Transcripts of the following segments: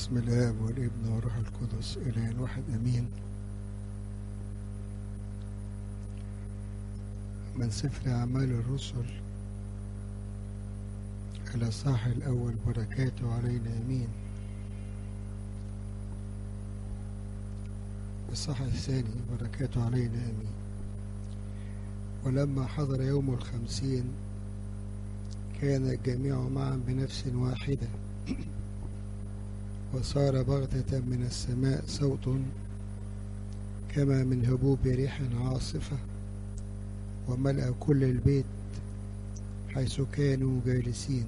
بسم الآب والابن والروح القدس إله واحد أمين من سفر أعمال الرسل الأصحاح الأول بركاته علينا أمين الصح الثاني بركاته علينا أمين ولما حضر يوم الخمسين كان الجميع معا بنفس واحدة وصار بغتة من السماء صوت كما من هبوب ريح عاصفة وملأ كل البيت حيث كانوا جالسين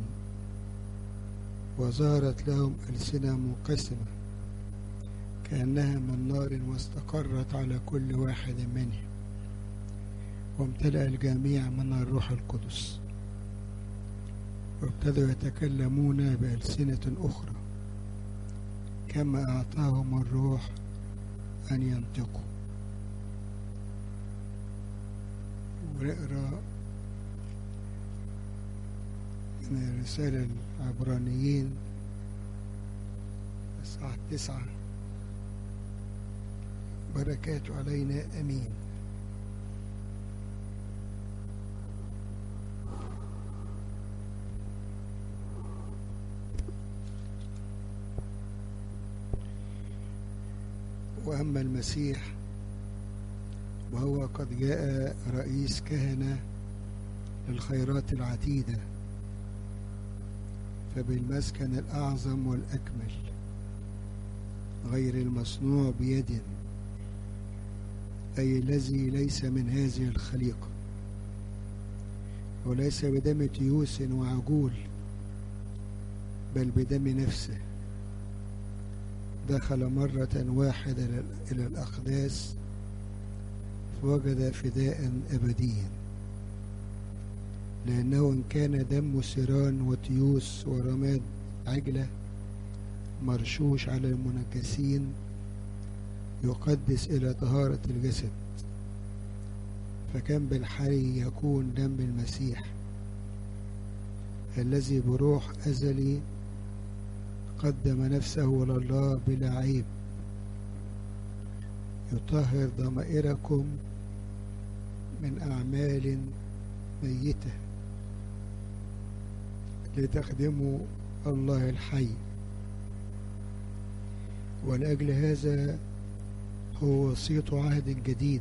وظهرت لهم ألسنة منقسمة كأنها من نار واستقرت على كل واحد منهم وامتلأ الجميع من الروح القدس وابتدوا يتكلمون بألسنة أخرى كما أعطاهم الروح أن ينطقوا ونقرأ من الرسالة العبرانيين الساعة تسعة بركاته علينا أمين وأما المسيح وهو قد جاء رئيس كهنة للخيرات العتيدة فبالمسكن الأعظم والأكمل غير المصنوع بيد أي الذي ليس من هذه الخليقة وليس بدم تيوس وعجول بل بدم نفسه دخل مرة واحدة إلى الأقداس فوجد فداء أبديا لأنه إن كان دم سيران وتيوس ورماد عجلة مرشوش على المنجسين يقدس إلى طهارة الجسد فكان بالحري يكون دم المسيح الذي بروح أزلي قدم نفسه لله بلا عيب يطهر ضمائركم من أعمال ميتة لتخدموا الله الحي ولأجل هذا هو وسيط عهد جديد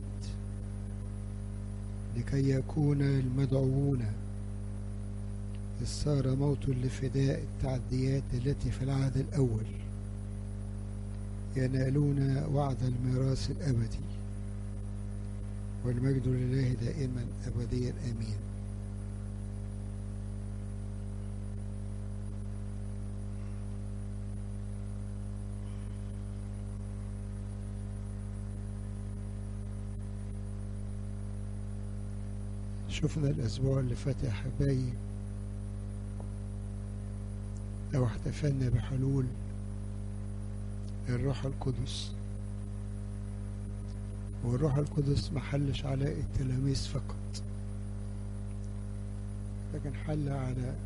لكي يكون المدعوون إذ صار موت لفداء التعديات التي في العهد الأول ينالون وعد الميراث الأبدي والمجد لله دائما أبديا آمين شفنا الأسبوع اللي فات يا حبايبي لو احتفلنا بحلول الروح القدس والروح القدس محلش على التلاميذ فقط لكن حل على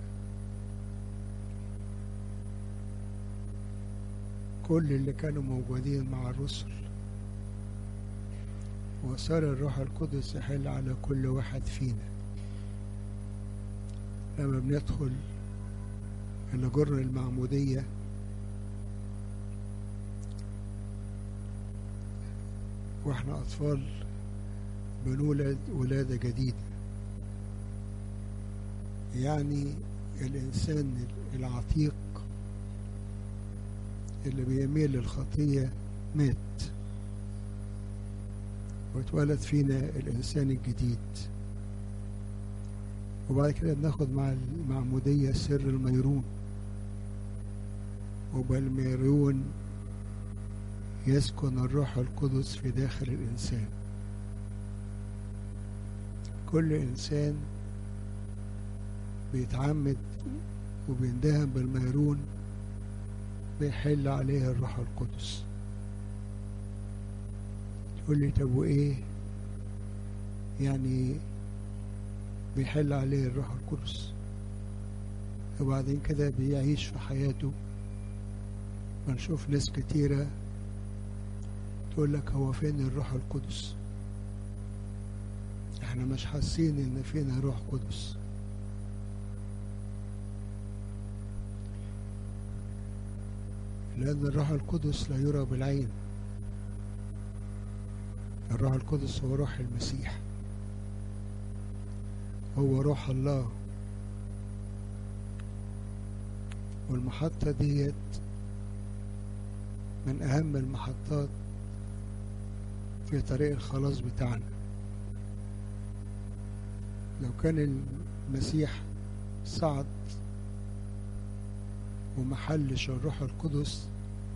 كل اللي كانوا موجودين مع الرسل وصار الروح القدس يحل على كل واحد فينا لما بندخل اللي جر المعمودية واحنا أطفال بنولد ولادة جديدة يعني الإنسان العتيق اللي بيميل للخطية مات واتولد فينا الإنسان الجديد وبعد كده بناخد مع المعمودية سر الميرون وبالميرون يسكن الروح القدس في داخل الإنسان كل إنسان بيتعمد وبيندهن بالميرون بيحل عليه الروح القدس تقول لي طب وإيه يعني بيحل عليه الروح القدس وبعدين كده بيعيش في حياته بنشوف ناس كتيرة تقول لك هو فين الروح القدس احنا مش حاسين ان فينا روح قدس لأن الروح القدس لا يرى بالعين الروح القدس هو روح المسيح هو روح الله والمحطة ديت من أهم المحطات في طريق الخلاص بتاعنا لو كان المسيح صعد ومحلش الروح القدس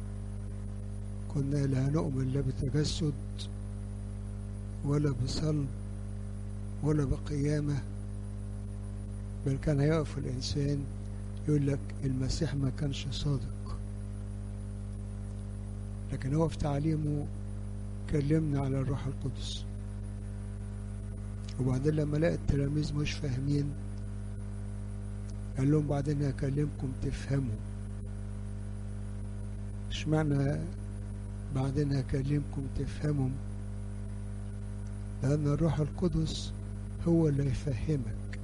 كنا لا نؤمن لا بتجسد ولا بصلب ولا بقيامة بل كان هيقف الإنسان يقول لك المسيح ما كانش صادق لكن هو في تعليمه كلمنا على الروح القدس وبعدين لما لقى التلاميذ مش فاهمين قال لهم بعدين هكلمكم تفهموا اشمعنى بعدين هكلمكم تفهموا لأن الروح القدس هو اللي يفهمك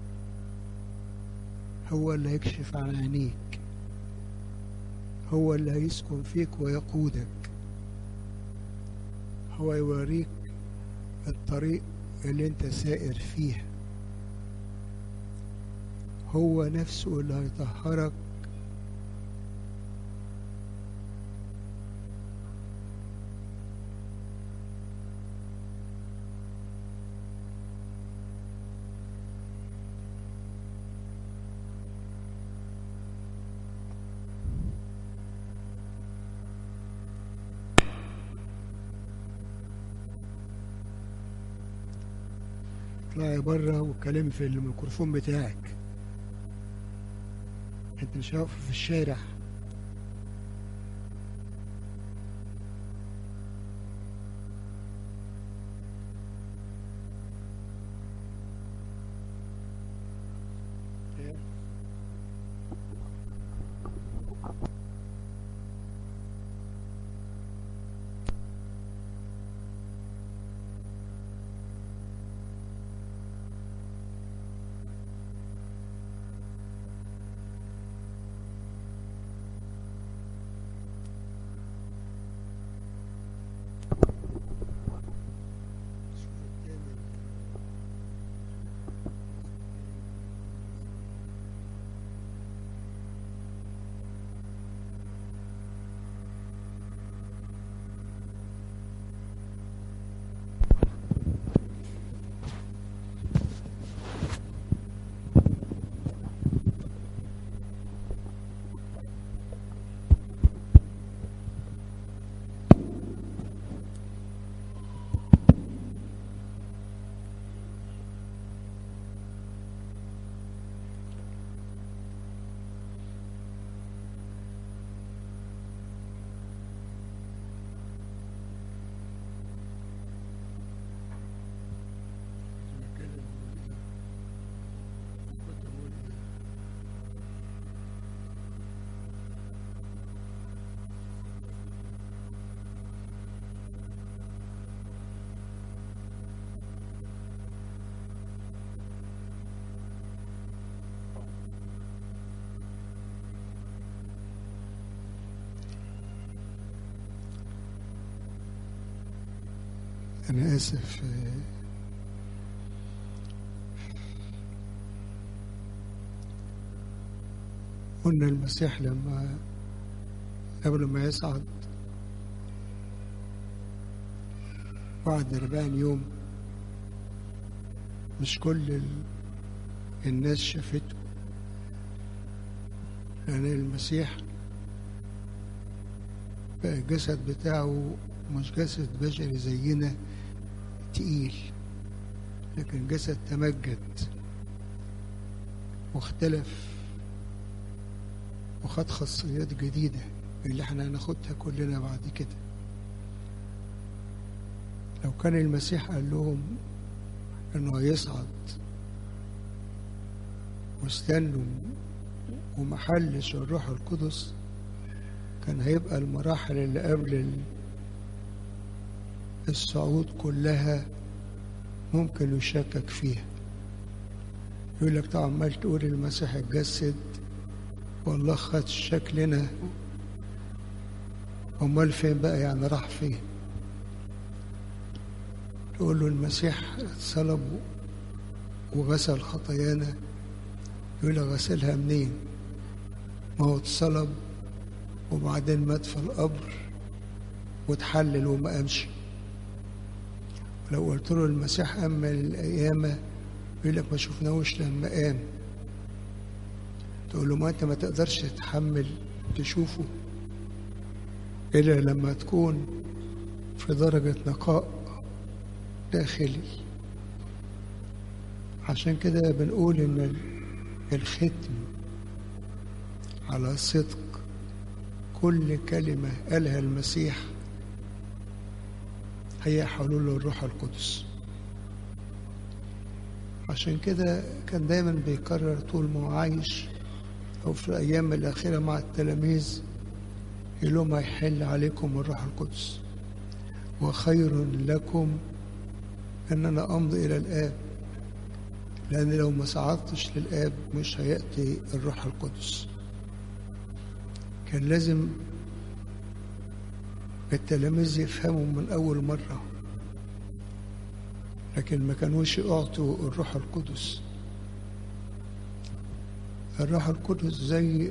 هو اللي يكشف عن عينيك هو اللي هيسكن فيك ويقودك هو يوريك الطريق اللي انت سائر فيه هو نفسه اللي هيطهرك اطلعي بره واتكلمي في الميكروفون بتاعك انت مش واقفه في الشارع أنا آسف قلنا المسيح لما قبل ما يصعد بعد أربعين يوم مش كل ال... الناس شافته لأن المسيح بقى الجسد بتاعه مش جسد بشري زينا تقيل لكن جسد تمجد واختلف وخد خاصيات جديدة اللي احنا هناخدها كلنا بعد كده لو كان المسيح قال لهم انه هيصعد واستنوا ومحلش الروح القدس كان هيبقى المراحل اللي قبل الصعود كلها ممكن يشكك فيها يقول لك طبعا عمال تقول المسيح اتجسد والله خد شكلنا امال فين بقى يعني راح فين تقول له المسيح اتصلب وغسل خطايانا يقول لك غسلها منين ما هو اتصلب وبعدين مات في القبر واتحلل وما قامش لو قلت له المسيح قام من القيامة يقول لك ما شفناهوش لما قام تقول له ما انت ما تقدرش تتحمل تشوفه إلا لما تكون في درجة نقاء داخلي عشان كده بنقول إن الختم على صدق كل كلمة قالها المسيح هي حلول الروح القدس عشان كده كان دايما بيكرر طول ما هو عايش أو في الأيام الأخيرة مع التلاميذ يقول لهم هيحل عليكم الروح القدس وخير لكم أن أنا أمضي إلى الآب لأن لو ما صعدتش للآب مش هيأتي الروح القدس كان لازم التلاميذ يفهموا من أول مرة لكن ما كانوش يعطوا الروح القدس الروح القدس زي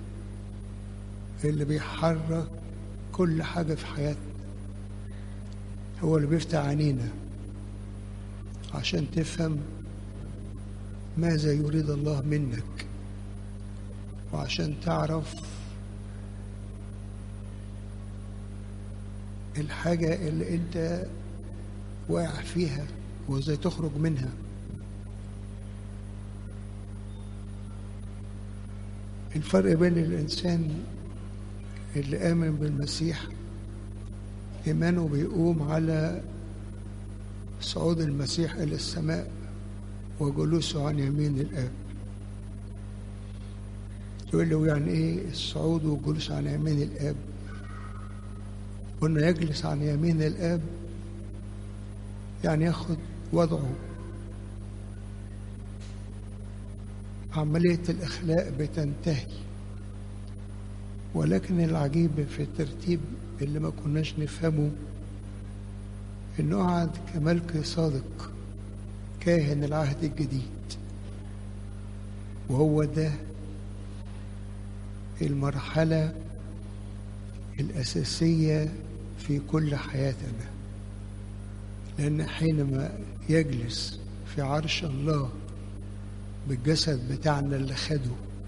اللي بيحرك كل حاجة في حياتنا هو اللي بيفتح عينينا عشان تفهم ماذا يريد الله منك وعشان تعرف الحاجة اللي انت واقع فيها وازاي تخرج منها الفرق بين الإنسان اللي آمن بالمسيح إيمانه بيقوم على صعود المسيح إلى السماء وجلوسه عن يمين الآب يقول له يعني إيه الصعود والجلوس عن يمين الآب قلنا يجلس عن يمين الآب يعني ياخد وضعه عملية الإخلاء بتنتهي ولكن العجيب في الترتيب اللي ما كناش نفهمه إنه قعد كملك صادق كاهن العهد الجديد وهو ده المرحلة الأساسية في كل حياتنا لأن حينما يجلس في عرش الله بالجسد بتاعنا اللي خده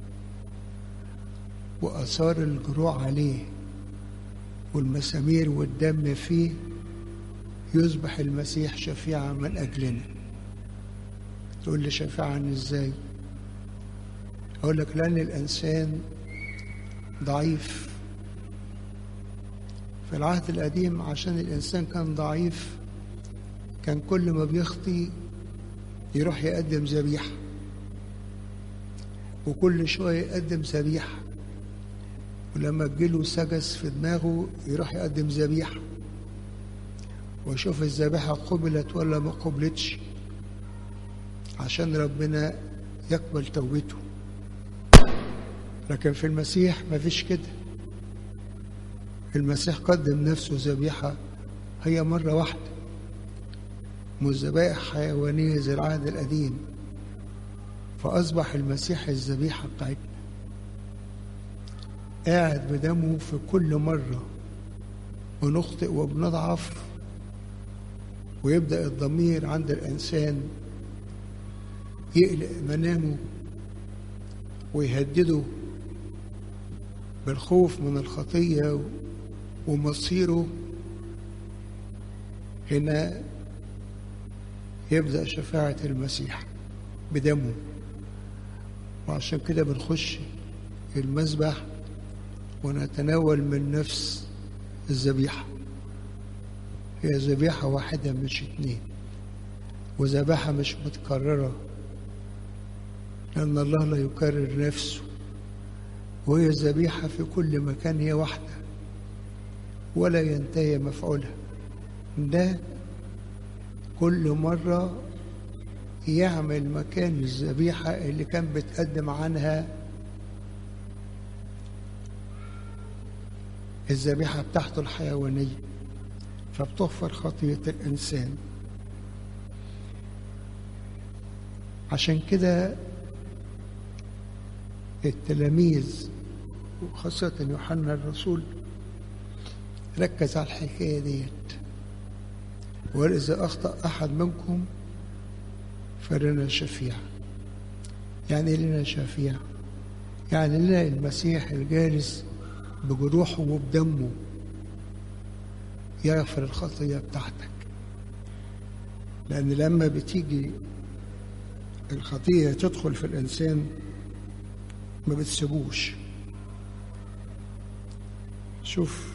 وآثار الجروع عليه والمسامير والدم فيه يصبح المسيح شفيعا من أجلنا تقول لي شفيعا إزاي أقول لك لأن الإنسان ضعيف في العهد القديم عشان الإنسان كان ضعيف كان كل ما بيخطي يروح يقدم ذبيحة وكل شوية يقدم ذبيحة ولما تجيله سجس في دماغه يروح يقدم ذبيحة ويشوف الذبيحة قبلت ولا ما قبلتش عشان ربنا يقبل توبته لكن في المسيح ما فيش كده المسيح قدم نفسه ذبيحة هي مرة واحدة مش ذبائح حيوانية زي العهد القديم فأصبح المسيح الذبيحة بتاعتنا قاعد بدمه في كل مرة ونخطئ وبنضعف ويبدأ الضمير عند الإنسان يقلق منامه ويهدده بالخوف من الخطية ومصيره هنا يبدأ شفاعة المسيح بدمه وعشان كده بنخش المذبح ونتناول من نفس الذبيحة هي ذبيحة واحدة مش اتنين وذبيحة مش متكررة لأن الله لا يكرر نفسه وهي الذبيحة في كل مكان هي واحدة ولا ينتهي مفعولها ده كل مرة يعمل مكان الذبيحة اللي كان بتقدم عنها الذبيحة بتاعته الحيوانية فبتغفر خطية الإنسان عشان كده التلاميذ وخاصة يوحنا الرسول ركز على الحكاية ديت وقال إذا أخطأ أحد منكم فلنا شفيع يعني لنا شفيع يعني لنا المسيح الجالس بجروحه وبدمه يغفر الخطية بتاعتك لأن لما بتيجي الخطية تدخل في الإنسان ما بتسيبوش شوف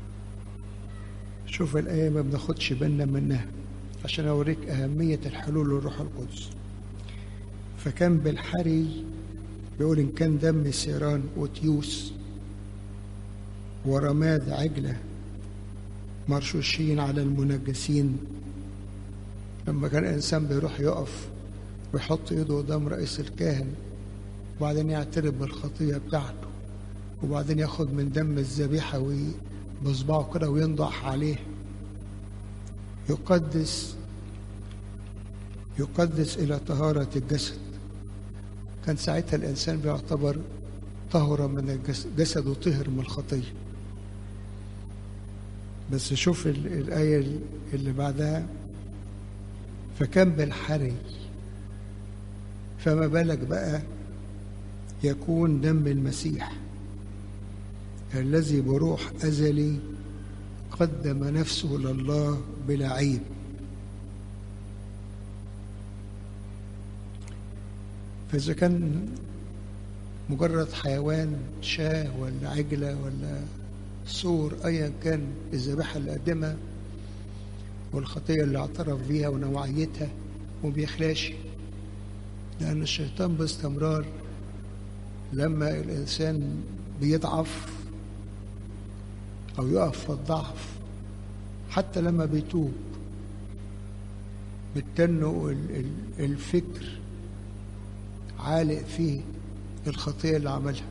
شوف الآية ما بناخدش بالنا منها عشان أوريك أهمية الحلول للروح القدس فكان بالحري بيقول إن كان دم سيران وتيوس ورماد عجلة مرشوشين على المنجسين لما كان الإنسان بيروح يقف ويحط إيده قدام رئيس الكاهن وبعدين يعترف بالخطية بتاعته وبعدين ياخد من دم الذبيحة بصباعه كده وينضح عليه يقدس يقدس إلى طهارة الجسد كان ساعتها الإنسان بيعتبر طهرة من الجسد جسده طهر من الخطية بس شوف الآية اللي بعدها فكان بالحري فما بالك بقى يكون دم المسيح الذي بروح أزلي قدم نفسه لله بلا عيب فإذا كان مجرد حيوان شاه ولا عجلة ولا سور أيا كان الذبيحة اللي قدمها والخطية اللي اعترف بيها ونوعيتها وبيخلاش لأن الشيطان باستمرار لما الإنسان بيضعف أو يقف في الضعف حتى لما بيتوب بالتنه الفكر عالق فيه الخطية اللي عملها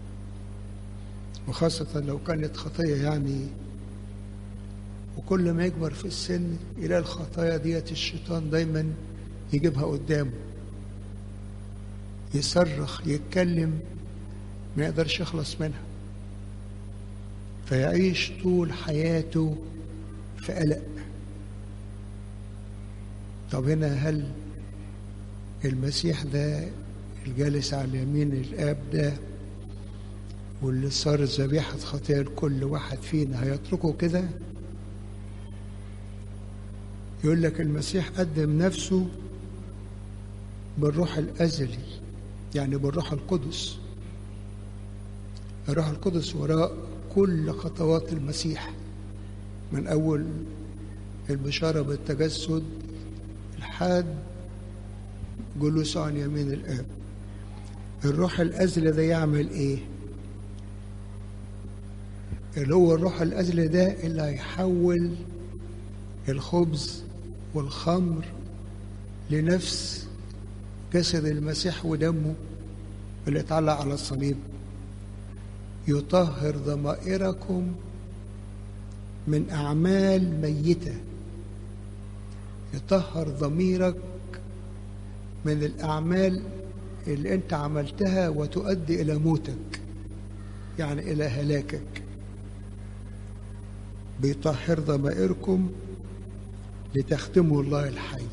وخاصة لو كانت خطية يعني وكل ما يكبر في السن يلاقي الخطايا ديت الشيطان دايما يجيبها قدامه يصرخ يتكلم ما يقدرش يخلص منها فيعيش طول حياته في قلق طب هنا هل المسيح ده الجالس على يمين الاب ده واللي صار ذبيحة خطيئة لكل واحد فينا هيتركه كده يقول لك المسيح قدم نفسه بالروح الأزلي يعني بالروح القدس الروح القدس وراء كل خطوات المسيح من أول البشارة بالتجسد لحد جلوسه عن يمين الآب الروح الأزلي ده يعمل إيه؟ اللي هو الروح الأزلي ده اللي هيحول الخبز والخمر لنفس جسد المسيح ودمه اللي اتعلق على الصليب يطهر ضمائركم من أعمال ميتة يطهر ضميرك من الأعمال اللي أنت عملتها وتؤدي إلى موتك يعني إلى هلاكك بيطهر ضمائركم لتخدموا الله الحي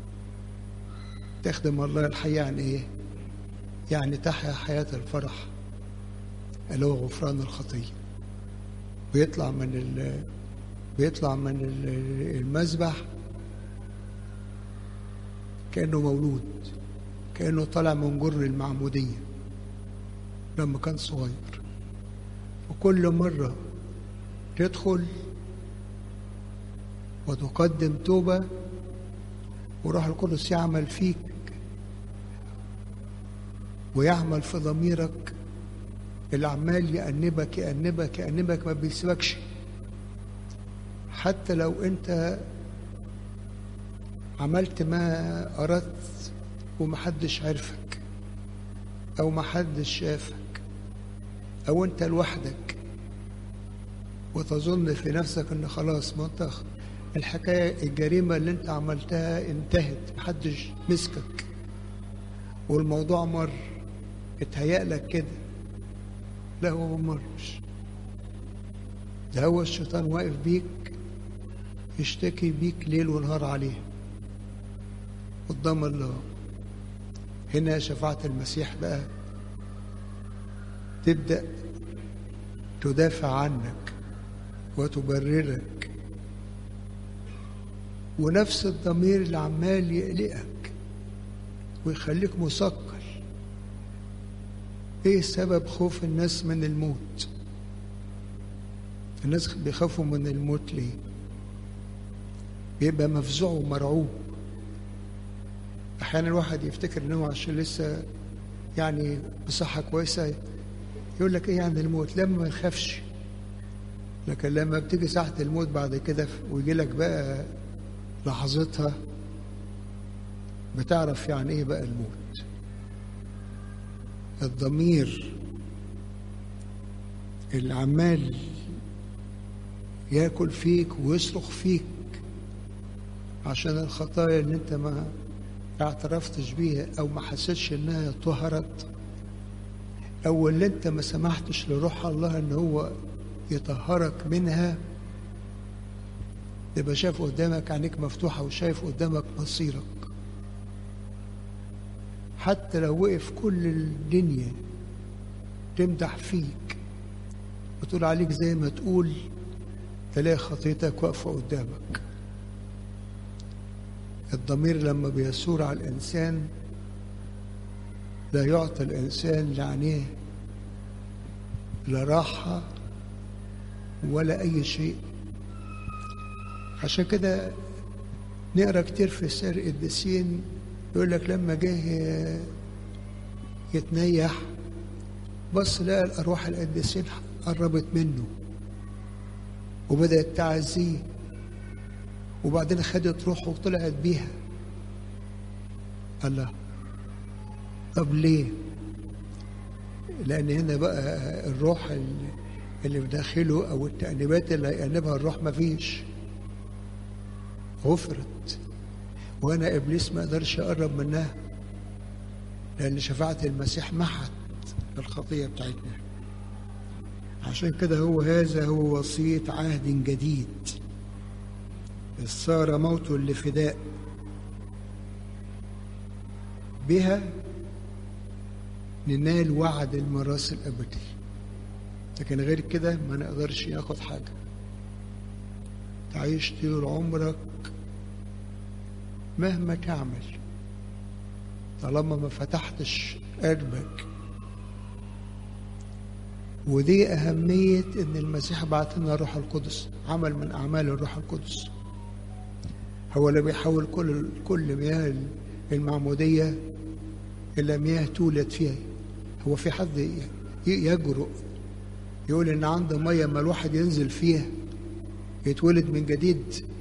تخدم الله الحي يعني ايه يعني تحيا حياة الفرح اللي هو غفران الخطية بيطلع من ال بيطلع من المذبح كأنه مولود كأنه طالع من جر المعمودية لما كان صغير وكل مرة تدخل وتقدم توبة وروح القدس يعمل فيك ويعمل في ضميرك اللي عمال يأنبك يأنبك يأنبك ما بيسيبكش حتى لو انت عملت ما أردت ومحدش عرفك أو محدش شافك أو أنت لوحدك وتظن في نفسك أن خلاص ما أنت الحكاية الجريمة اللي أنت عملتها انتهت محدش مسكك والموضوع مر اتهيأ لك كده لا هو ما مرش ده هو الشيطان واقف بيك يشتكي بيك ليل ونهار عليه قدام الله هنا شفاعة المسيح بقى تبدأ تدافع عنك وتبررك ونفس الضمير اللي عمال يقلقك ويخليك مثقل ايه سبب خوف الناس من الموت الناس بيخافوا من الموت ليه بيبقى مفزوع ومرعوب احيانا الواحد يفتكر ان هو عشان لسه يعني بصحه كويسه يقول لك ايه يعني الموت لما ما يخافش لكن لما بتيجي ساعة الموت بعد كده ويجي لك بقى لحظتها بتعرف يعني ايه بقى الموت الضمير اللي عمال ياكل فيك ويصرخ فيك عشان الخطايا اللي انت ما اعترفتش بيها او ما حسيتش انها طهرت او اللي انت ما سمحتش لروح الله ان هو يطهرك منها تبقى شايف قدامك عينيك مفتوحه وشايف قدامك مصيرك حتى لو وقف كل الدنيا تمدح فيك وتقول عليك زي ما تقول تلاقي خطيتك واقفه قدامك الضمير لما بيثور على الإنسان لا يعطي الإنسان لعينيه لا راحة ولا أي شيء عشان كده نقرا كتير في سير القديسين يقول لك لما جه يتنيح بص لقى الأرواح القديسين قربت منه وبدأت تعزيه وبعدين خدت روحه وطلعت بيها الله طب ليه لان هنا بقى الروح اللي في داخله او التأنيبات اللي هيأنبها الروح مفيش غفرت وانا ابليس ما قدرش اقرب منها لان شفاعة المسيح محت الخطية بتاعتنا عشان كده هو هذا هو وصية عهد جديد إذ صار موت لفداء بها ننال وعد الميراث الأبدي لكن غير كده ما نقدرش ناخد حاجة تعيش طول عمرك مهما تعمل طالما ما فتحتش قلبك ودي أهمية إن المسيح بعت لنا الروح القدس عمل من أعمال الروح القدس هو اللي بيحول كل كل مياه المعمودية إلى مياه تولد فيها هو في حد يجرؤ يقول إن عنده مية ما الواحد ينزل فيها يتولد من جديد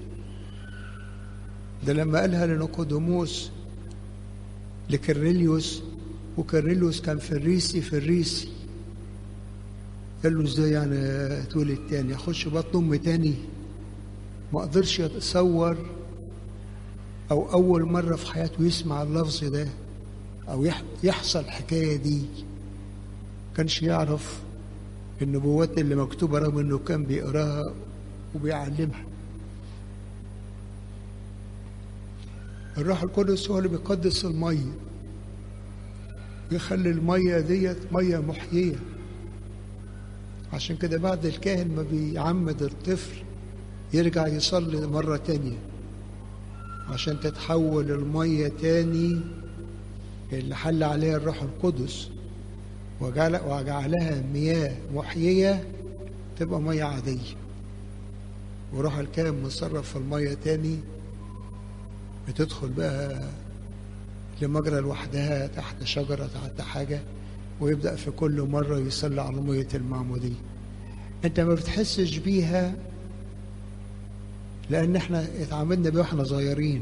ده لما قالها لنيقوديموس لكريليوس وكريليوس كان فريسي فريسي قال له ازاي يعني اتولد تاني اخش بطن امي تاني ما قدرش يتصور او اول مره في حياته يسمع اللفظ ده او يحصل الحكايه دي كانش يعرف النبوات اللي مكتوبه رغم انه كان بيقراها وبيعلمها الروح القدس هو اللي بيقدس الميه يخلي الميه ديت ميه محييه عشان كده بعد الكاهن ما بيعمد الطفل يرجع يصلي مرة تانية عشان تتحول المية تاني اللي حل عليها الروح القدس وجعل وجعلها مياه محيية تبقى مية عادية وروح الكاهن مصرف في المية تاني بتدخل بقى لمجرى لوحدها تحت شجرة تحت حاجة ويبدأ في كل مرة يصلي على مية المعمودية انت ما بتحسش بيها لان احنا اتعاملنا بيها واحنا صغيرين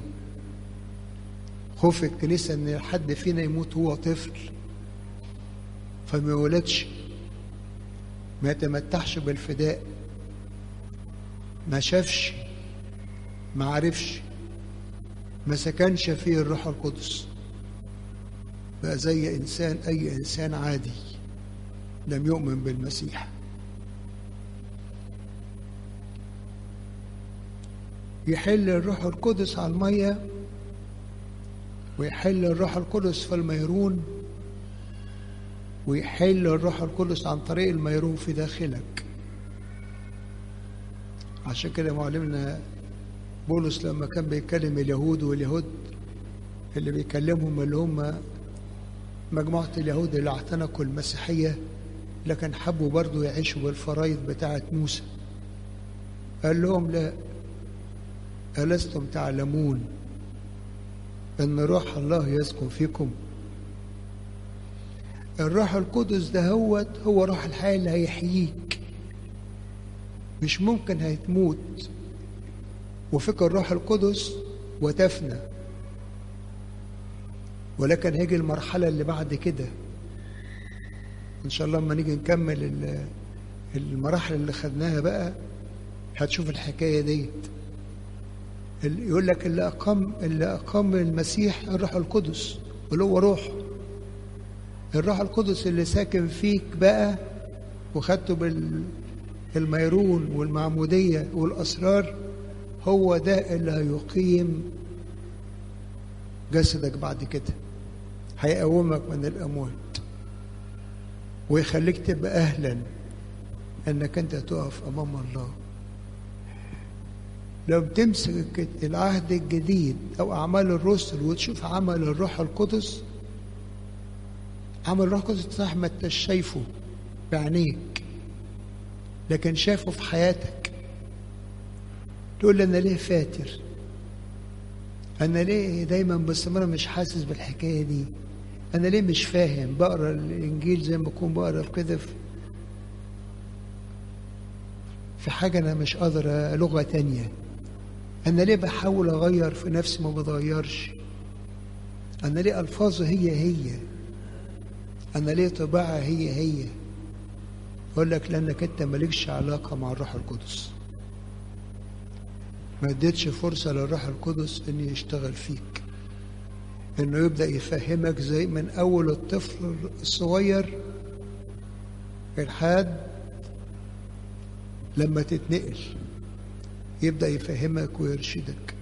خوف الكنيسة ان حد فينا يموت وهو طفل فما يولدش ما يتمتعش بالفداء ما شافش ما عرفش ما سكنش فيه الروح القدس بقى زي انسان اي انسان عادي لم يؤمن بالمسيح يحل الروح القدس على الميه ويحل الروح القدس في الميرون ويحل الروح القدس عن طريق الميرون في داخلك عشان كده معلمنا بولس لما كان بيكلم اليهود واليهود اللي بيكلمهم اللي هم مجموعة اليهود اللي اعتنقوا المسيحية لكن حبوا برضو يعيشوا بالفرايض بتاعة موسى قال لهم لا ألستم تعلمون أن روح الله يسكن فيكم الروح القدس ده هو هو روح الحياة اللي هيحييك مش ممكن هتموت وفيك الروح القدس وتفنى ولكن هيجي المرحلة اللي بعد كده إن شاء الله لما نيجي نكمل المراحل اللي خدناها بقى هتشوف الحكاية ديت يقول لك اللي أقام اللي أقام المسيح الروح القدس اللي هو روح الروح القدس اللي ساكن فيك بقى وخدته بالميرون والمعمودية والأسرار هو ده اللي هيقيم جسدك بعد كده هيقومك من الأموات ويخليك تبقى أهلا أنك أنت تقف أمام الله لو بتمسك العهد الجديد أو أعمال الرسل وتشوف عمل الروح القدس عمل الروح القدس صح ما انتش شايفه بعينيك لكن شافه في حياتك تقول انا ليه فاتر انا ليه دايما باستمرار مش حاسس بالحكايه دي انا ليه مش فاهم بقرا الانجيل زي ما اكون بقرا في كده في في حاجه انا مش قادر لغه تانية انا ليه بحاول اغير في نفسي ما بتغيرش انا ليه الفاظي هي هي انا ليه طباعها هي هي اقول لك لانك انت مالكش علاقه مع الروح القدس ما اديتش فرصه للروح القدس ان يشتغل فيك انه يبدا يفهمك زي من اول الطفل الصغير لحد لما تتنقل يبدا يفهمك ويرشدك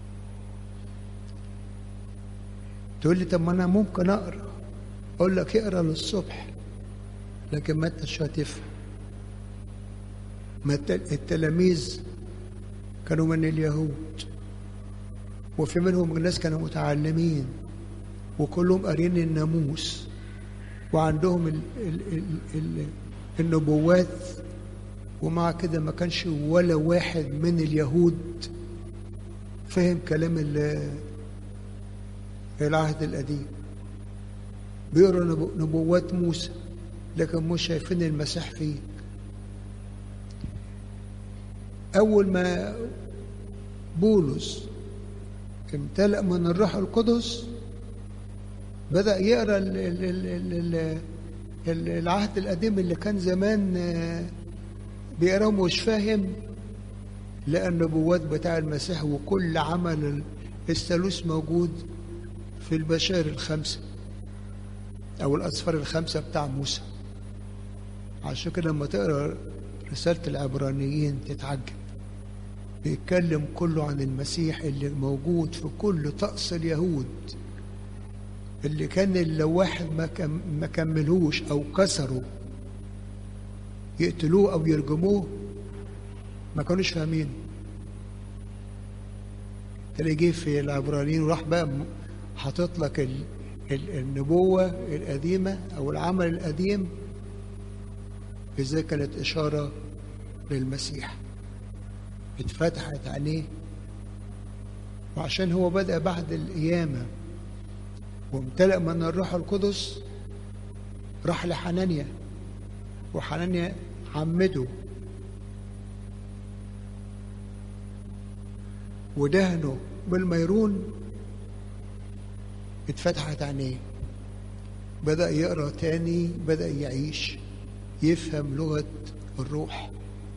تقول لي طب ما انا ممكن اقرا اقول لك اقرا للصبح لكن ما انتش هتفهم ما التلاميذ كانوا من اليهود وفي منهم الناس كانوا متعلمين وكلهم قارين الناموس وعندهم ال ال ال ال النبوات ومع كده ما كانش ولا واحد من اليهود فهم كلام العهد القديم بيقروا نبوات موسى لكن مش شايفين المسيح فيه أول ما بولس امتلأ من الروح القدس بدأ يقرأ ال ال ال ال ال العهد القديم اللي كان زمان بيقراه مش فاهم لقى النبوات بتاع المسيح وكل عمل الثالوث موجود في البشائر الخمسه أو الأسفار الخمسة بتاع موسى عشان كده لما تقرا رسالة العبرانيين تتعجب بيتكلم كله عن المسيح اللي موجود في كل طقس اليهود اللي كان لو واحد ما كم ما كملهوش أو كسروا يقتلوه أو يرجموه ما كانوش فاهمين تلاقي جه في العبرانيين وراح بقى حاطط لك ال النبوة القديمة أو العمل القديم إزاي كانت إشارة للمسيح اتفتحت عليه وعشان هو بدأ بعد القيامة وامتلأ من الروح القدس راح لحنانيا وحنانيا عمده ودهنه بالميرون اتفتحت عينيه بدأ يقرأ تاني بدأ يعيش يفهم لغة الروح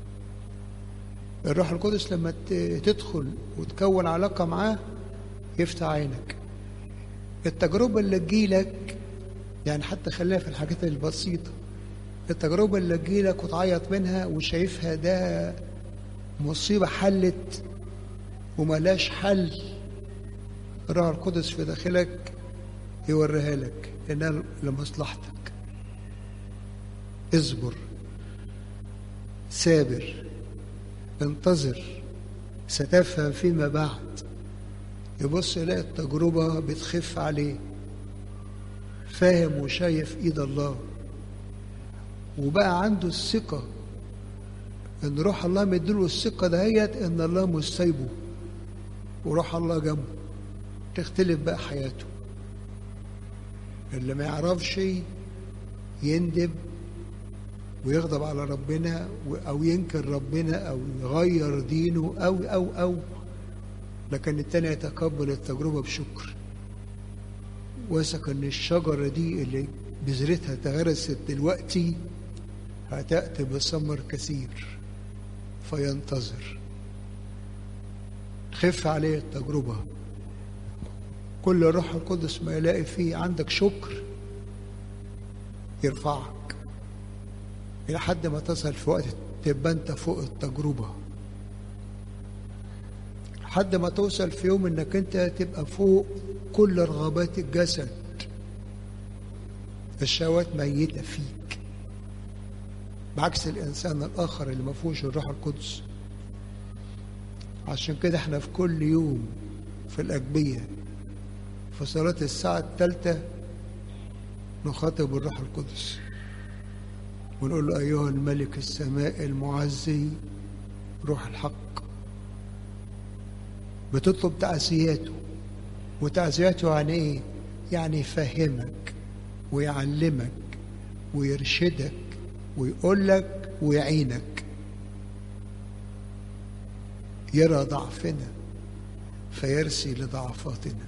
الروح القدس لما تدخل وتكون علاقة معاه يفتح عينك التجربة اللي تجيلك يعني حتى خلينا في الحاجات البسيطة التجربة اللي تجيلك وتعيط منها وشايفها ده مصيبة حلت وملاش حل الروح القدس في داخلك يوريها لك لأنها لمصلحتك اصبر سابر انتظر ستفهم فيما بعد يبص يلاقي التجربة بتخف عليه فاهم وشايف ايد الله وبقى عنده الثقة ان روح الله مديله الثقة دهيت ان الله مش سايبه وروح الله جنبه تختلف بقى حياته اللي ما يعرفش يندب ويغضب على ربنا او ينكر ربنا او يغير دينه او او او لكن التاني يتقبل التجربة بشكر واثق ان الشجرة دي اللي بذرتها تغرست دلوقتي هتأتي بثمر كثير فينتظر خف عليه التجربة كل روح القدس ما يلاقي فيه عندك شكر يرفعك إلى حد ما تصل في وقت تبقى أنت فوق التجربة لحد ما توصل في يوم إنك أنت تبقى فوق كل رغبات الجسد الشهوات ميتة فيك بعكس الإنسان الآخر اللي ما فيهوش الروح القدس عشان كده احنا في كل يوم في الأجبية في صلاة الساعة الثالثة نخاطب الروح القدس ونقول له أيها الملك السماء المعزي روح الحق بتطلب تعزياته وتعزياته يعني ايه؟ يعني يفهمك ويعلمك ويرشدك ويقول لك ويعينك يرى ضعفنا فيرسي لضعفاتنا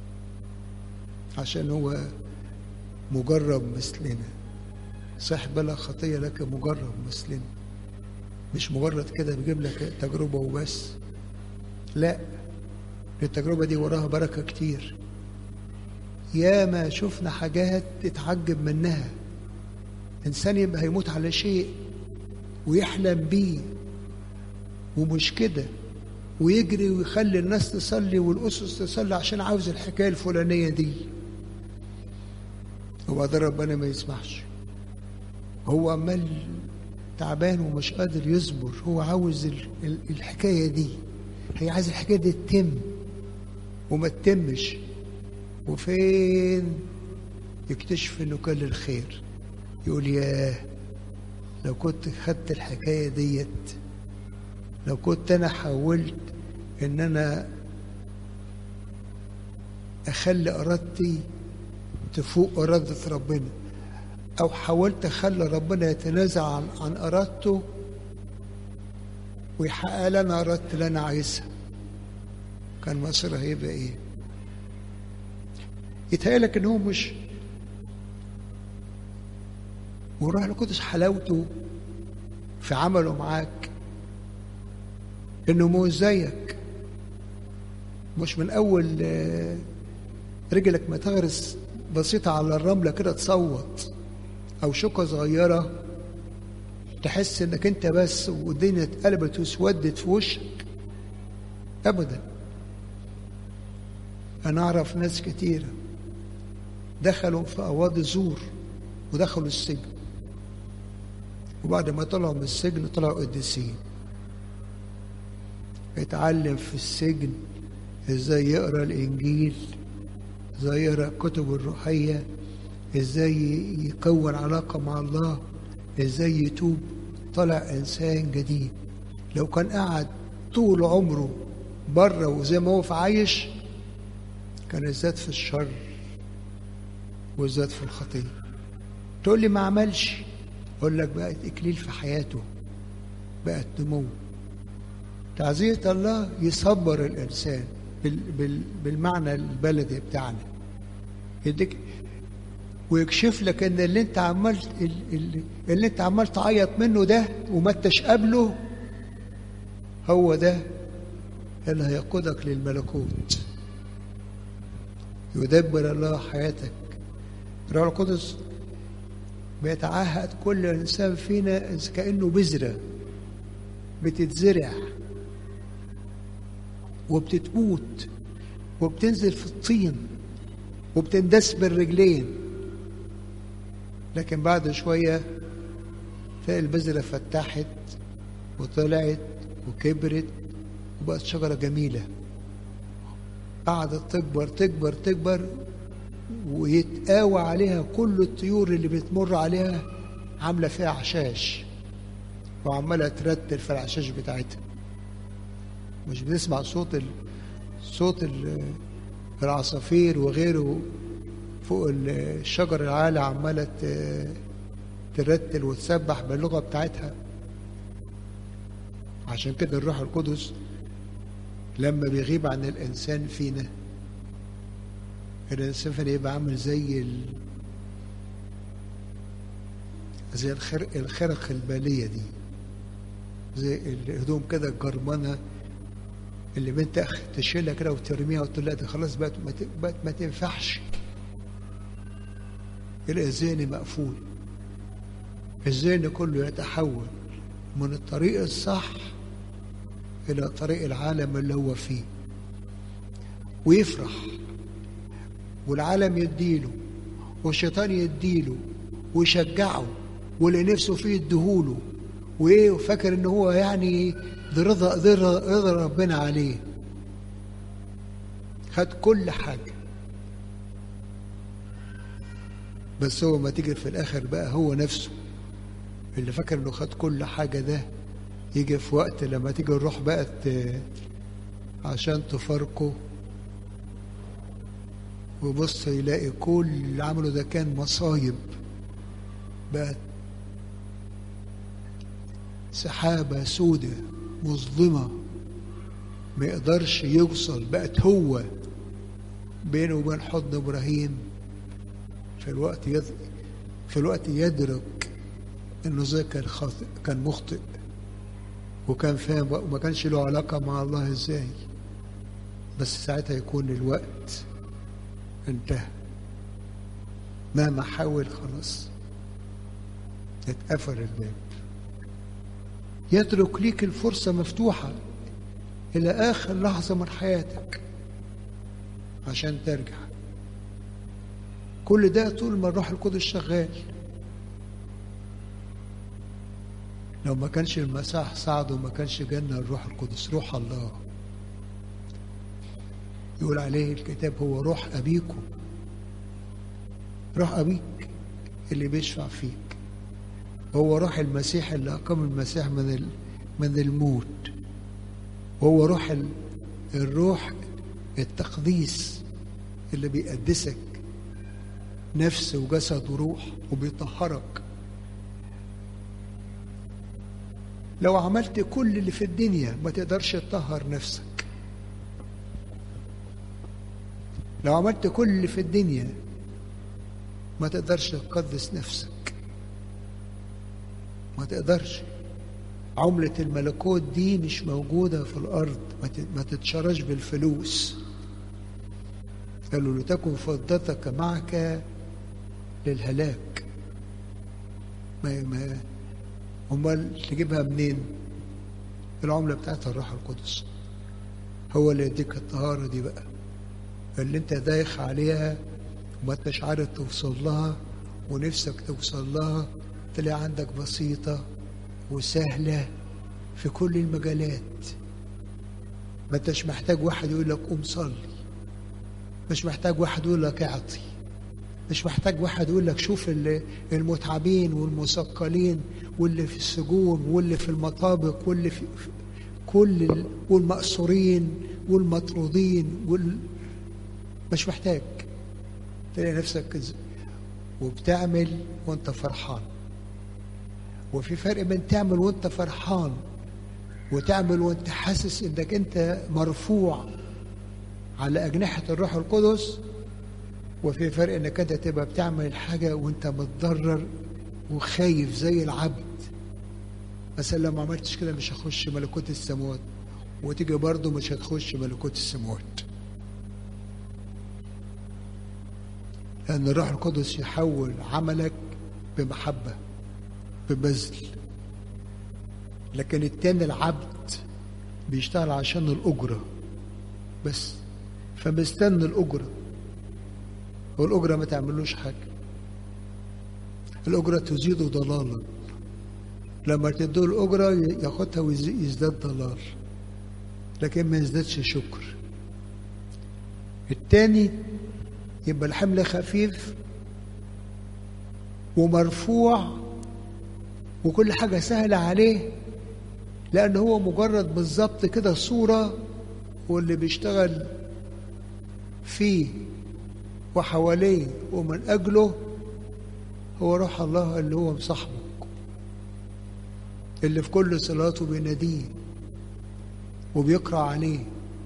عشان هو مجرب مثلنا صح بلا خطية لك مجرب مثلنا مش مجرد كده بيجيب لك تجربة وبس لا التجربة دي وراها بركة كتير يا ما شفنا حاجات تتعجب منها إنسان يبقى هيموت على شيء ويحلم بيه ومش كده ويجري ويخلي الناس تصلي والأسس تصلي عشان عاوز الحكاية الفلانية دي وبعدين ربنا ما يسمحش هو عمال تعبان ومش قادر يصبر هو عاوز الحكاية دي هي عايز الحكاية دي تتم وما تتمش وفين يكتشف انه كان للخير يقول ياه لو كنت خدت الحكاية ديت لو كنت انا حاولت ان انا اخلي ارادتي تفوق ارادة ربنا او حاولت اخلي ربنا يتنازع عن, عن ارادته ويحقق لنا ارادتي اللي انا عايزها كان مصيرها هيبقى ايه يتهيألك ان هو مش والروح القدس حلاوته في عمله معاك انه مش زيك مش من اول رجلك ما تغرس بسيطة على الرملة كده تصوت او شوكة صغيرة تحس انك انت بس والدنيا اتقلبت واسودت في وشك ابدا انا اعرف ناس كتيرة دخلوا في قواضي زور ودخلوا السجن وبعد ما طلعوا من السجن طلعوا قديسين اتعلم في السجن ازاي يقرا الانجيل ازاي يقرا الكتب الروحيه ازاي يكون علاقه مع الله ازاي يتوب طلع انسان جديد لو كان قعد طول عمره بره وزي ما هو في عايش كان زاد في الشر وزاد في الخطيه تقول لي ما عملش اقول لك بقت اكليل في حياته بقت نمو تعزية الله يصبر الإنسان بال بال بالمعنى البلدي بتاعنا يديك ويكشف لك ان اللي انت عمال اللي, اللي انت عمال تعيط منه ده وما انتش قابله هو ده اللي هيقودك للملكوت يدبر الله حياتك الروح القدس بيتعهد كل انسان فينا كانه بذره بتتزرع وبتتموت وبتنزل في الطين وبتندس بالرجلين لكن بعد شوية تلاقي البذرة فتحت وطلعت وكبرت وبقت شجرة جميلة قعدت تكبر تكبر تكبر ويتقاوى عليها كل الطيور اللي بتمر عليها عاملة فيها عشاش وعمالة ترتل في العشاش بتاعتها مش بنسمع صوت ال... صوت ال... العصافير وغيره فوق الشجر العالي عمالة ترتل وتسبح باللغة بتاعتها عشان كده الروح القدس لما بيغيب عن الإنسان فينا الإنسان فينا يبقى عامل زي ال... زي الخرق الخرق البالية دي زي الهدوم كده الجرمانة اللي بنت تشيلها كده وترميها وتقول لا دي خلاص بقت ما بقت ما تنفعش الذهن مقفول الذهن كله يتحول من الطريق الصح إلى طريق العالم اللي هو فيه ويفرح والعالم يديله والشيطان يديله ويشجعه واللي نفسه فيه يديهوله وايه وفاكر ان هو يعني ده رضا رضا ربنا عليه خد كل حاجه بس هو ما تيجي في الاخر بقى هو نفسه اللي فاكر انه خد كل حاجه ده يجي في وقت لما تيجي الروح بقت عشان تفارقه وبص يلاقي كل اللي عمله ده كان مصايب بقت سحابة سودة مظلمة ما يقدرش يوصل بقت هو بينه وبين حضن إبراهيم في الوقت يد... في الوقت يدرك إنه زي كان خاطئ كان مخطئ وكان فاهم وما كانش له علاقة مع الله إزاي بس ساعتها يكون الوقت انتهى مهما حاول خلاص اتقفل الباب يترك ليك الفرصة مفتوحة إلى آخر لحظة من حياتك عشان ترجع كل ده طول ما الروح القدس شغال لو ما كانش المساح ساعده ما كانش جالنا الروح القدس روح الله يقول عليه الكتاب هو روح أبيكم روح أبيك اللي بيشفع فيك هو روح المسيح اللي أقام المسيح من من الموت هو روح الروح التقديس اللي بيقدسك نفس وجسد وروح وبيطهرك لو عملت كل اللي في الدنيا ما تقدرش تطهر نفسك لو عملت كل اللي في الدنيا ما تقدرش تقدس نفسك ما تقدرش عملة الملكوت دي مش موجودة في الأرض ما تتشرش بالفلوس قالوا لتكن فضتك معك للهلاك ما ما امال تجيبها منين العملة بتاعتها الروح القدس هو اللي يديك الطهارة دي بقى اللي انت دايخ عليها وما انتش عارف توصل لها ونفسك توصل لها تلاقي عندك بسيطة وسهلة في كل المجالات ما انتش محتاج واحد يقول لك قوم صلي مش محتاج واحد يقول لك اعطي مش محتاج واحد يقول لك شوف المتعبين والمثقلين واللي في السجون واللي في المطابق واللي في كل والمأسورين والمطرودين وال... مش محتاج تلاقي نفسك وبتعمل وانت فرحان وفي فرق بين تعمل وانت فرحان وتعمل وانت حاسس انك انت مرفوع على اجنحه الروح القدس وفي فرق انك انت تبقى بتعمل الحاجه وانت متضرر وخايف زي العبد مثلا لو ما عملتش كده مش هخش ملكوت السماوات وتيجي برضه مش هتخش ملكوت السماوات لأن الروح القدس يحول عملك بمحبة ببذل لكن التاني العبد بيشتغل عشان الأجرة بس فمستني الأجرة والأجرة ما تعملوش حاجة الأجرة تزيد ضلالا لما تدوا الأجرة ياخدها ويزداد ضلال لكن ما يزدادش شكر التاني يبقى الحمل خفيف ومرفوع وكل حاجة سهلة عليه لأن هو مجرد بالظبط كده صورة واللي بيشتغل فيه وحواليه ومن أجله هو روح الله اللي هو مصاحبك اللي في كل صلاته بيناديه وبيقرأ عليه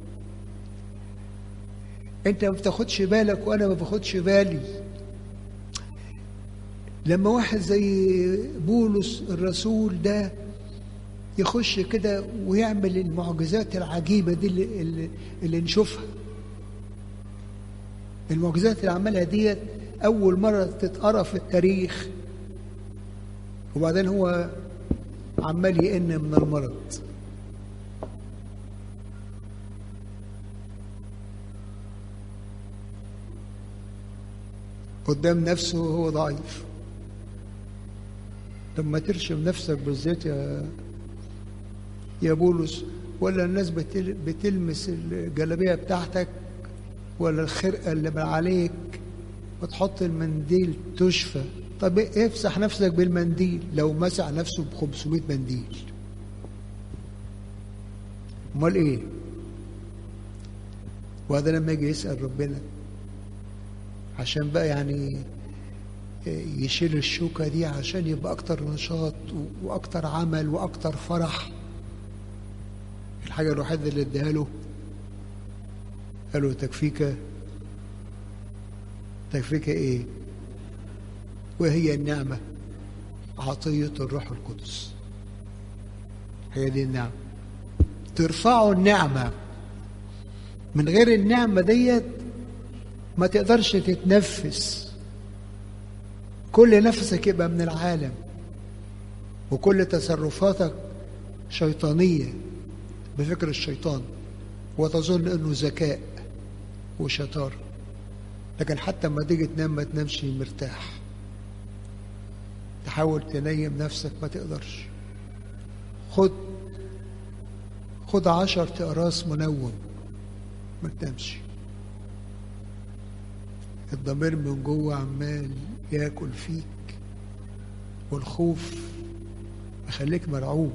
انت ما بتاخدش بالك وانا ما باخدش بالي لما واحد زي بولس الرسول ده يخش كده ويعمل المعجزات العجيبة دي اللي, اللي, اللي نشوفها المعجزات اللي عملها ديت أول مرة تتقرأ في التاريخ وبعدين هو عمال يئن من المرض قدام نفسه وهو ضعيف لما ترشم نفسك بالزيت يا يا بولس ولا الناس بتل بتلمس الجلابيه بتاعتك ولا الخرقه اللي من عليك وتحط المنديل تشفى طب افسح نفسك بالمنديل لو مسح نفسه ب 500 منديل امال ايه وهذا لما يجي يسال ربنا عشان بقى يعني يشيل الشوكة دي عشان يبقى أكتر نشاط وأكتر عمل وأكتر فرح الحاجة الوحيدة اللي اديها له قالوا تكفيك تكفيك إيه وهي النعمة عطية الروح القدس هي دي النعمة ترفعوا النعمة من غير النعمة ديت ما تقدرش تتنفس كل نفسك يبقى من العالم وكل تصرفاتك شيطانية بفكر الشيطان وتظن انه ذكاء وشطارة لكن حتى لما تيجي تنام ما تنامش مرتاح تحاول تنيم نفسك ما تقدرش خد خد عشر تقراص منوم ما تنامش الضمير من جوه عمال ياكل فيك والخوف يخليك مرعوب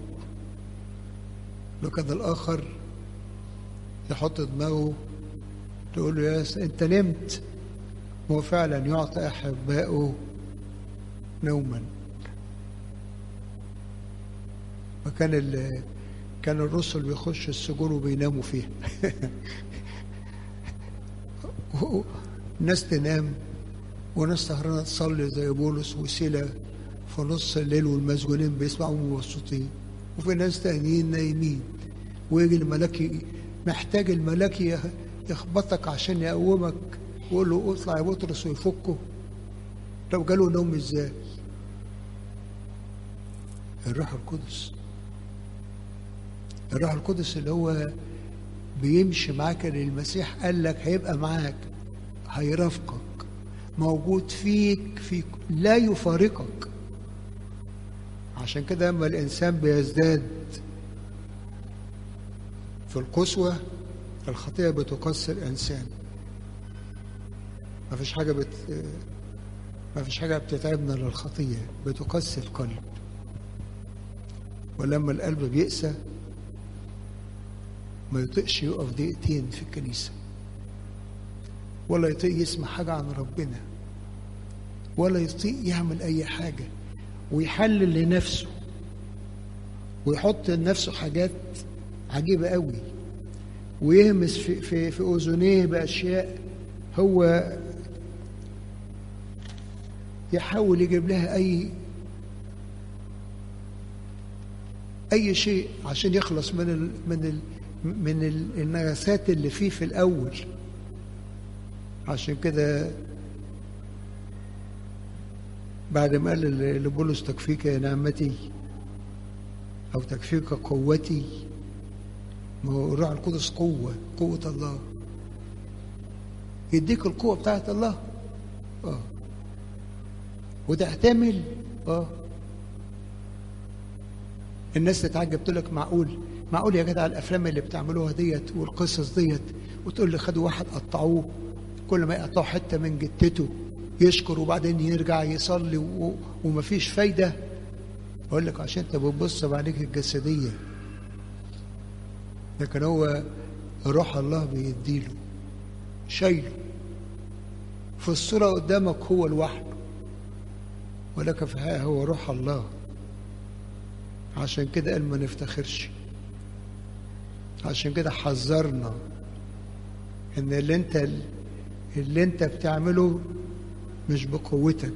لكن الاخر يحط دماغه تقول له يا انت نمت هو فعلا يعطي احبائه نوما وكان ال... كان الرسل بيخشوا السجون وبيناموا فيها ناس تنام وناس سهرانة تصلي زي بولس وسيلة في نص الليل والمسجونين بيسمعوا مبسوطين وفي ناس تانيين نايمين ويجي الملاك محتاج الملاك يخبطك عشان يقومك ويقول له اطلع يا بطرس ويفكه لو جاله نوم ازاي الروح القدس الروح القدس اللي هو بيمشي معاك للمسيح قال لك هيبقى معاك هيرافقك موجود فيك فيك لا يفارقك عشان كده لما الانسان بيزداد في القسوة الخطية بتقسي الإنسان ما فيش حاجة بت ما فيش حاجة بتتعبنا للخطية بتقسي القلب ولما القلب بيقسى ما يطيقش يقف دقيقتين في الكنيسة ولا يطيق يسمع حاجة عن ربنا ولا يطيق يعمل اي حاجه ويحلل لنفسه ويحط لنفسه حاجات عجيبه قوي ويهمس في في في اذنيه باشياء هو يحاول يجيب لها اي اي شيء عشان يخلص من ال من ال من ال- النجاسات اللي فيه في الاول عشان كده بعد ما قال ل- لبولس تكفيك نعمتي او تكفيك قوتي ما هو الروح القدس قوه قوه الله يديك القوه بتاعت الله اه وتحتمل اه الناس تتعجب تقول لك معقول معقول يا جدع الافلام اللي بتعملوها ديت والقصص ديت وتقول لي خدوا واحد قطعوه كل ما يقطعوا حته من جتته يشكر وبعدين يرجع يصلي و... ومفيش فايده اقول لك عشان انت بتبص بعينيك الجسديه لكن هو روح الله بيديله شايله في الصوره قدامك هو لوحده ولكن في الحقيقه هو روح الله عشان كده قال ما نفتخرش عشان كده حذرنا ان اللي انت اللي انت بتعمله مش بقوتك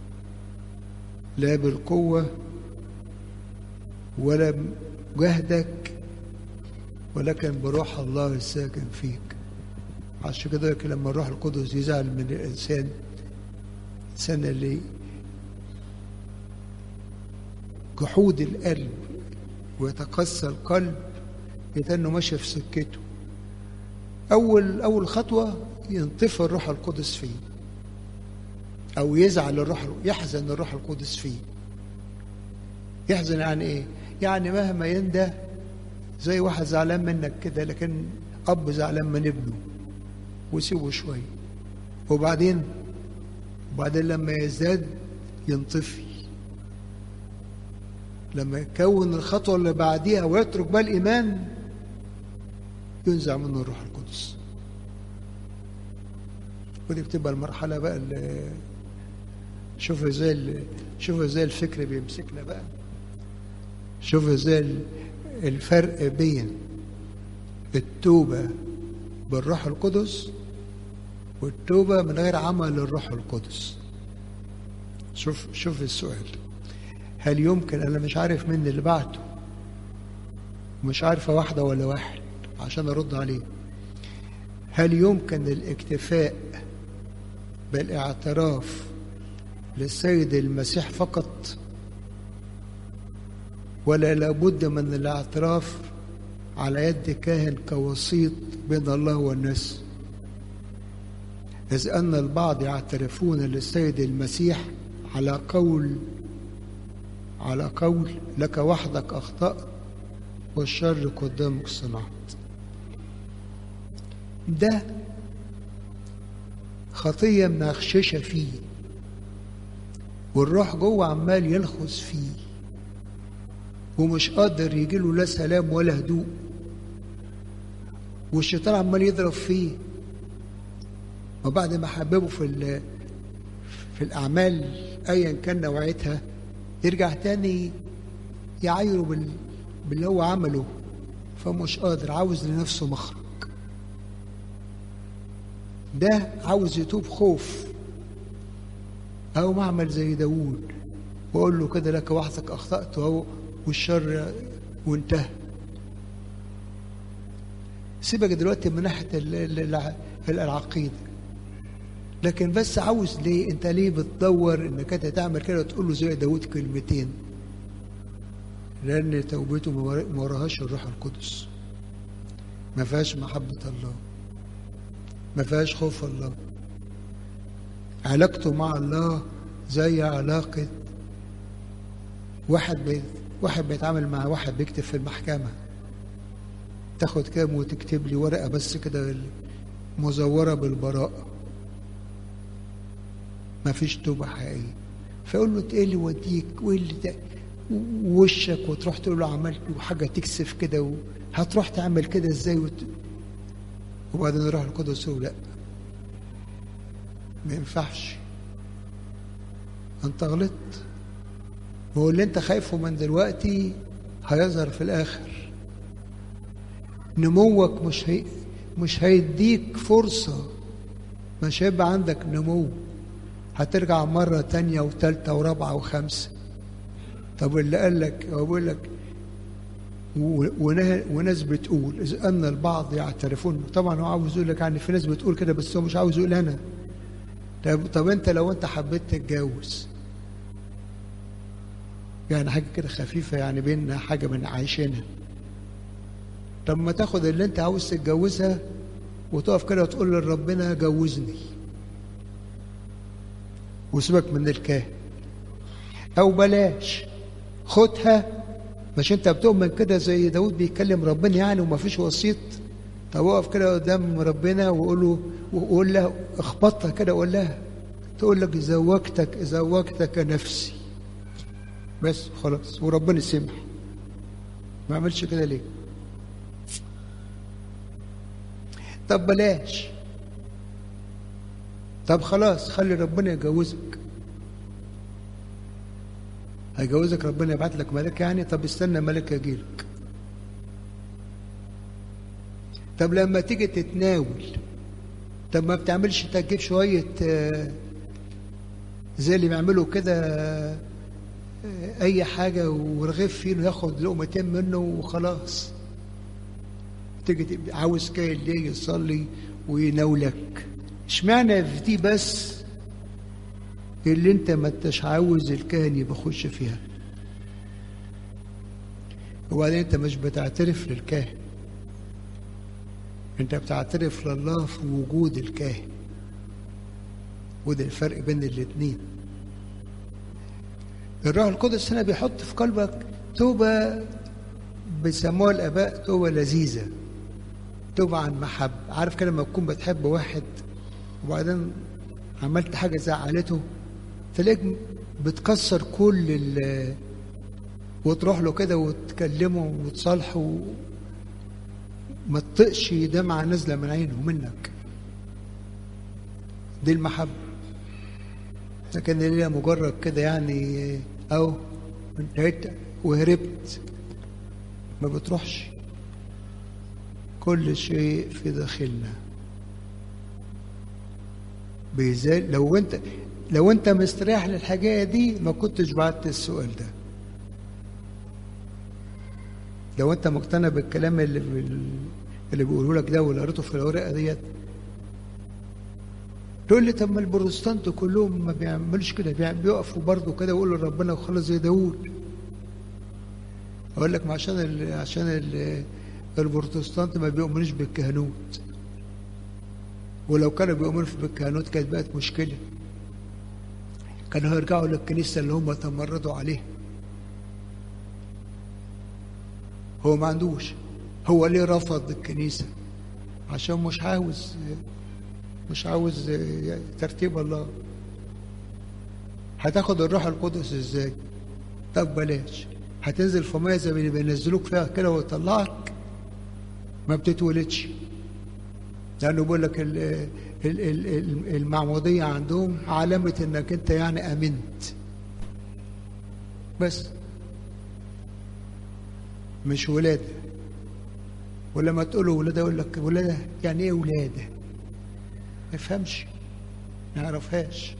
لا بالقوة ولا بجهدك ولكن بروح الله الساكن فيك عشان كده لما الروح القدس يزعل من الإنسان الإنسان اللي جحود القلب ويتقسى القلب يتنه ماشي في سكته أول أول خطوة ينطفي الروح القدس فيه أو يزعل الروح يحزن الروح القدس فيه يحزن يعني إيه؟ يعني مهما يندى زي واحد زعلان منك كده لكن أب زعلان من ابنه وسيبه شوية وبعدين وبعدين لما يزداد ينطفي لما يكون الخطوة اللي بعديها ويترك بقى الإيمان ينزع منه الروح القدس ودي بتبقى المرحلة بقى اللي شوف ازاي شوف ازاي الفكر بيمسكنا بقى شوف ازاي الفرق بين التوبة بالروح القدس والتوبة من غير عمل الروح القدس شوف شوف السؤال هل يمكن انا مش عارف مين اللي بعته مش عارفه واحده ولا واحد عشان ارد عليه هل يمكن الاكتفاء بالاعتراف للسيد المسيح فقط ولا لابد من الاعتراف على يد كاهن كوسيط بين الله والناس إذ أن البعض يعترفون للسيد المسيح على قول على قول لك وحدك أخطأت والشر قدامك صنعت ده خطية منخششة فيه والروح جوه عمال يلخص فيه ومش قادر يجيله لا سلام ولا هدوء والشيطان عمال يضرب فيه وبعد ما حببه في في الأعمال أيا كان نوعيتها يرجع تاني يعايره بال... باللي هو عمله فمش قادر عاوز لنفسه مخرج ده عاوز يتوب خوف أو معمل زي داوود وأقول له كده لك وحدك أخطأت وهو والشر وانتهى سيبك دلوقتي من ناحية العقيدة لكن بس عاوز ليه انت ليه بتدور انك انت تعمل كده وتقول له زي داود كلمتين لان توبته ما وراهاش الروح القدس ما فيهاش محبة الله ما فيهاش خوف الله علاقته مع الله زي علاقة واحد بي واحد بيتعامل مع واحد بيكتب في المحكمة تاخد كام وتكتب لي ورقة بس كده مزورة بالبراءة ما فيش توبة حقيقية فيقول له ايه اللي يوديك وايه اللي ده وشك وتروح تقول له عملت حاجة تكسف كده هتروح تعمل كده ازاي وت... وبعدين يروح القدس يقول لا ما ينفعش انت غلطت هو اللي انت خايفه من دلوقتي هيظهر في الاخر نموك مش هي مش هيديك فرصة مش هيبقى عندك نمو هترجع مرة تانية وتالتة ورابعة وخمسة طب اللي قال لك هو بيقول لك وناس بتقول إذ أن البعض يعترفون طبعا هو عاوز يقول لك يعني في ناس بتقول كده بس هو مش عاوز يقول أنا طب, طب أنت لو أنت حبيت تتجوز يعني حاجة كده خفيفة يعني بيننا حاجة من عايشينها طب ما تاخد اللي أنت عاوز تتجوزها وتقف كده وتقول لربنا جوزني وسيبك من الكاهن أو بلاش خدها مش انت بتؤمن كده زي داود بيكلم ربنا يعني وما فيش وسيط طب اقف كده قدام ربنا وقول له وقول له اخبطها كده وقول لها تقول لك زوجتك زوجتك نفسي بس خلاص وربنا سمح ما عملش كده ليه طب بلاش طب خلاص خلي ربنا يجوزك هيجوزك ربنا يبعت لك ملك يعني طب استنى ملك يجيلك طب لما تيجي تتناول طب ما بتعملش تجيب شوية زي اللي بيعملوا كده أي حاجة ورغيف فيه ياخد لقمتين منه وخلاص تيجي عاوز كاين ليه يصلي ويناولك اشمعنى في دي بس اللي انت ما انتش عاوز الكاهن يبقى يخش فيها وبعدين انت مش بتعترف للكاهن انت بتعترف لله في وجود الكاهن وده الفرق بين الاتنين الروح القدس هنا بيحط في قلبك توبة بيسموها الآباء توبة لذيذة توبة عن محبة عارف كده لما تكون بتحب واحد وبعدين عملت حاجة زعلته تلاقيك بتكسر كل ال وتروح له كده وتكلمه وتصالحه ما تطقش دمعة نازلة من عينه منك دي المحبة لكن اللي هي مجرد كده يعني أو انتهيت وهربت ما بتروحش كل شيء في داخلنا بيزال لو انت لو انت مستريح للحاجة دي ما كنتش بعت السؤال ده لو انت مقتنع بالكلام اللي اللي بيقولوا لك ده واللي قريته في الورقه ديت تقول لي طب ما البروتستانت كلهم ما بيعملوش كده بيقفوا برضه كده ويقولوا لربنا وخلص زي داوود اقول لك ما عشان ال عشان ال البروتستانت ما بيؤمنوش بالكهنوت ولو كانوا بيؤمنوا بالكهنوت كانت بقت مشكله كانوا هيرجعوا للكنيسه اللي هم تمردوا عليها هو ما عندوش هو ليه رفض الكنيسة عشان مش عاوز مش عاوز ترتيب الله هتاخد الروح القدس ازاي طب بلاش هتنزل في ميه زي اللي بينزلوك فيها كده ويطلعك ما بتتولدش لانه بيقول لك المعموديه عندهم علامه انك انت يعني امنت بس مش ولاده ولما تقول له ولاده يقول لك ولاده يعني ايه ولاده؟ ما يفهمش ما يعرفهاش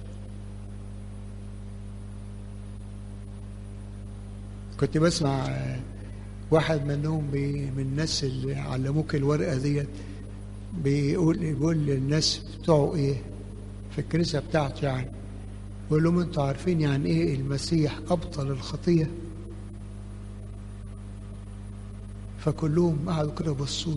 كنت بسمع واحد منهم من الناس اللي علموك الورقه ديت بيقول بيقول للناس بتوعه ايه في الكنيسه بتاعته يعني بيقول لهم انتوا عارفين يعني ايه المسيح ابطل الخطيه فكلهم قعدوا كده بصوا له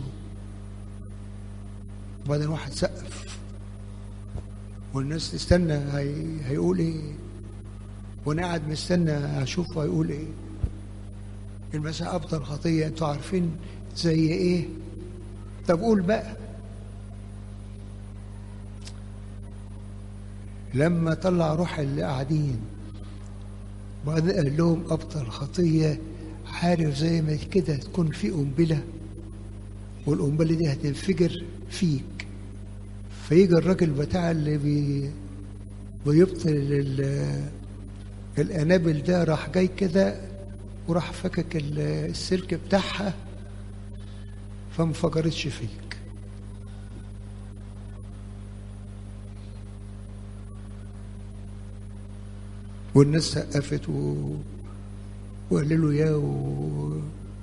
وبعدين واحد سقف والناس تستنى هي... هيقول ايه وانا قاعد مستنى اشوفه هيقول ايه المسيح ابطل خطيه انتوا عارفين زي ايه طب قول بقى لما طلع روح اللي قاعدين وبعدين قال لهم ابطل خطيه عارف زي ما كده تكون في قنبلة والقنبلة دي هتنفجر فيك فيجي الراجل بتاع اللي بي بيبطل الانابل ده راح جاي كده وراح فكك السلك بتاعها فما فجرتش فيك والناس سقفت و... وقالوا له يا و...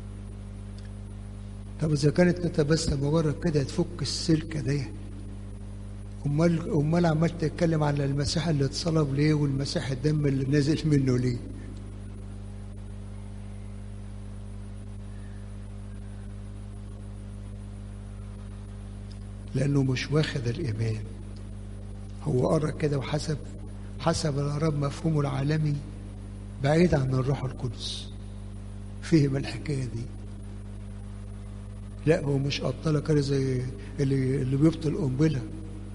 طب اذا كانت انت بس مجرد كده تفك السلكه دي امال امال عمال تتكلم على المسيح اللي اتصلب ليه والمسيح الدم اللي نازل منه ليه لانه مش واخد الايمان هو قرا كده وحسب حسب العرب مفهومه العالمي بعيد عن الروح القدس فهم الحكايه دي لا هو مش ابطاله كده زي اللي اللي بيبطل قنبله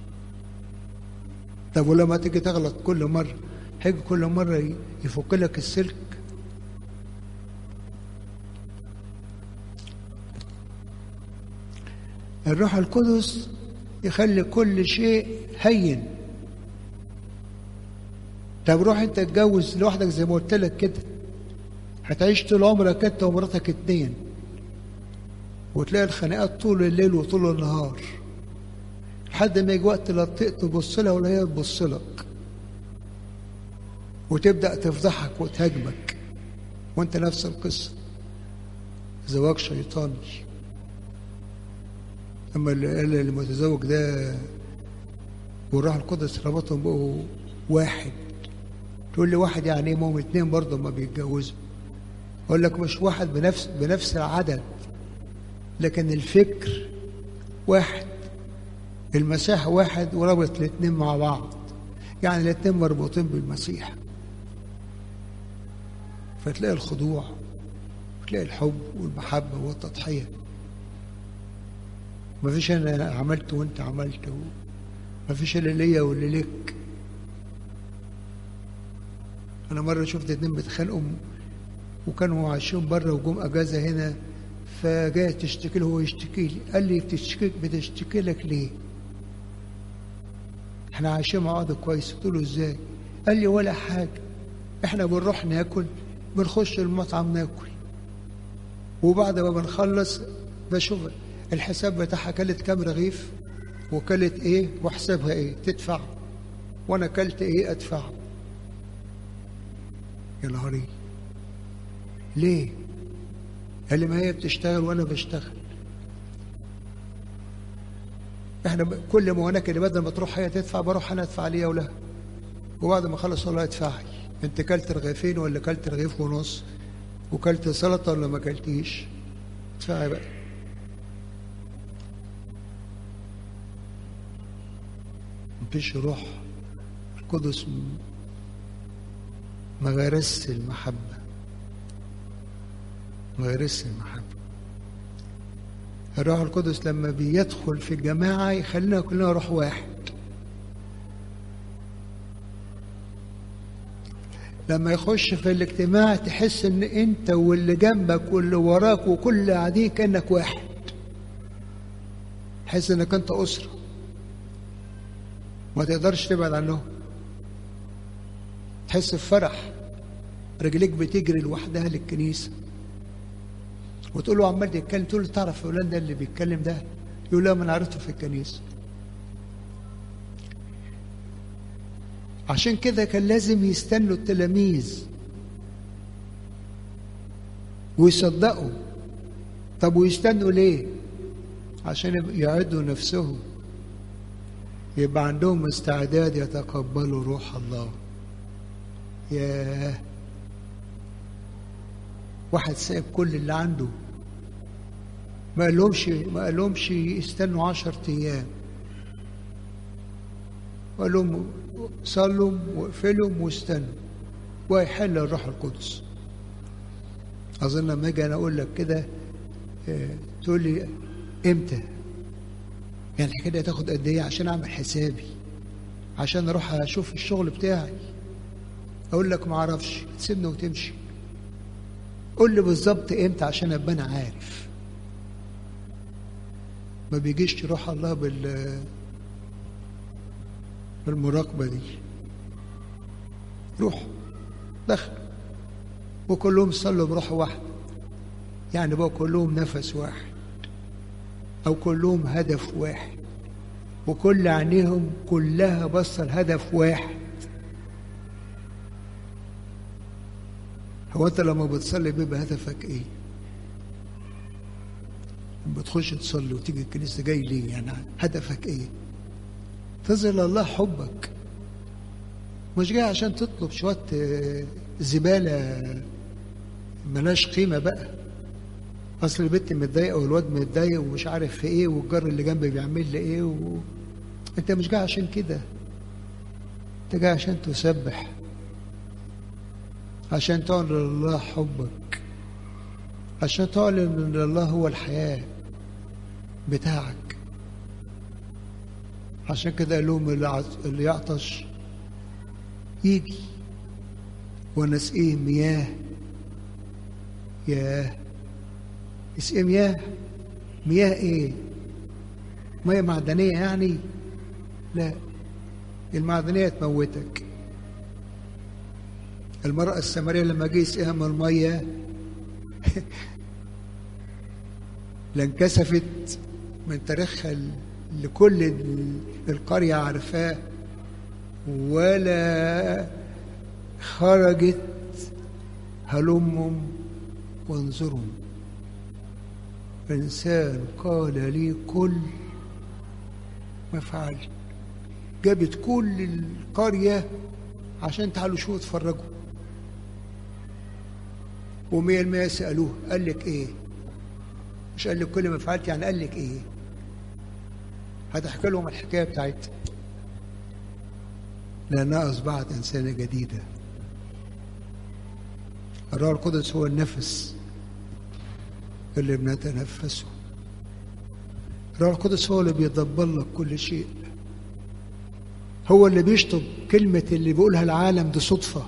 طب ولما تيجي تغلط كل مره هيجي كل مره يفك لك السلك الروح القدس يخلي كل شيء هين طب روح انت اتجوز لوحدك زي ما قلت لك كده هتعيش طول عمرك انت ومراتك اتنين وتلاقي الخناقات طول الليل وطول النهار لحد ما يجي وقت لا تطيق تبص لها ولا هي تبص لك وتبدا تفضحك وتهاجمك وانت نفس القصه زواج شيطاني اما اللي المتزوج ده والروح القدس ربطهم بقوا واحد تقول لي واحد يعني ايه ما هم اتنين برضه ما بيتجوزوا اقول لك مش واحد بنفس بنفس العدد لكن الفكر واحد المسيح واحد وربط الاثنين مع بعض يعني الاثنين مربوطين بالمسيح فتلاقي الخضوع وتلاقي الحب والمحبة والتضحية مفيش انا عملت وانت عملت مفيش اللي ليا واللي لك انا مره شفت اتنين بيتخانقوا وكانوا عايشين بره وجم اجازه هنا فجاي تشتكي له هو يشتكي لي قال لي بتشتكي بتشتكي لك ليه؟ احنا عايشين مع بعض كويس قلت له ازاي؟ قال لي ولا حاجه احنا بنروح ناكل بنخش المطعم ناكل وبعد ما بنخلص بشوف الحساب بتاعها كلت كام رغيف وكلت ايه وحسابها ايه تدفع وانا كلت ايه ادفع يا نهاري ليه قال لي ما هي بتشتغل وانا بشتغل احنا كل ما هناك اللي بدل ما تروح هي تدفع بروح انا ادفع ليها ولها وبعد ما اخلص والله ادفعي انت كلت رغيفين ولا كلت رغيف ونص وكلت سلطه ولا ما كلتيش ادفعي بقى مفيش روح القدس ما غرس المحبة ما غرس المحبة الروح القدس لما بيدخل في الجماعة يخلينا كلنا روح واحد لما يخش في الاجتماع تحس ان انت واللي جنبك واللي وراك وكل اللي قاعدين كانك واحد تحس انك انت اسره ما تقدرش تبعد عنهم تحس بفرح رجليك بتجري لوحدها للكنيسة وتقول له عمال يتكلم تقول له تعرف فلان ده اللي بيتكلم ده يقول لا ما انا عرفته في الكنيسة عشان كده كان لازم يستنوا التلاميذ ويصدقوا طب ويستنوا ليه عشان يعدوا نفسهم يبقى عندهم استعداد يتقبلوا روح الله ياه واحد سايب كل اللي عنده ما قالهمش ما قالهمش يستنوا عشر ايام قال لهم صلوا واقفلوا واستنوا ويحل الروح القدس اظن لما اجي انا اقول لك كده اه تقول لي امتى يعني الحكايه تاخد قد ايه عشان اعمل حسابي عشان اروح اشوف الشغل بتاعي اقول لك ما اعرفش تسيبني وتمشي قول لي بالظبط امتى عشان ابقى انا عارف ما بيجيش روح الله بال بالمراقبه دي روح دخلوا وكلهم صلوا بروح واحد يعني بقى كلهم نفس واحد أو كلهم هدف واحد وكل عينيهم كلها بصة لهدف واحد هو أنت لما بتصلي بيبقى هدفك إيه؟ لما بتخش تصلي وتيجي الكنيسة جاي ليه؟ يعني هدفك إيه؟ تظهر الله حبك مش جاي عشان تطلب شوية آه، زبالة ملاش قيمة بقى أصل البنت متضايقة والواد متضايق ومش عارف في إيه والجار اللي جنبي بيعمل لي إيه و... أنت مش جاي عشان كده أنت جاي عشان تسبح عشان تعلن لله حبك عشان تعلن ان الله هو الحياة بتاعك عشان كده قال لهم اللي عط- اللي يعطش يجي ونسقيه مياه ياه اسقيه مياه مياه ايه مياه معدنية يعني لا المعدنية تموتك المرأة السامرية لما جه يسقيها من المية لا انكسفت من تاريخها ال- اللي كل ال- القرية عارفاه ولا خرجت هلموا وانظروا إنسان قال لي كل ما فعل جابت كل القرية عشان تعالوا شو اتفرجوا ومية المية سألوه قال لك ايه مش قال لك كل ما فعلت يعني قال لك ايه هتحكي لهم الحكاية بتاعتها لأنها أصبحت إنسانة جديدة الروح القدس هو النفس اللي بنتنفسه الروح القدس هو اللي بيدبر لك كل شيء هو اللي بيشطب كلمة اللي بيقولها العالم دي صدفة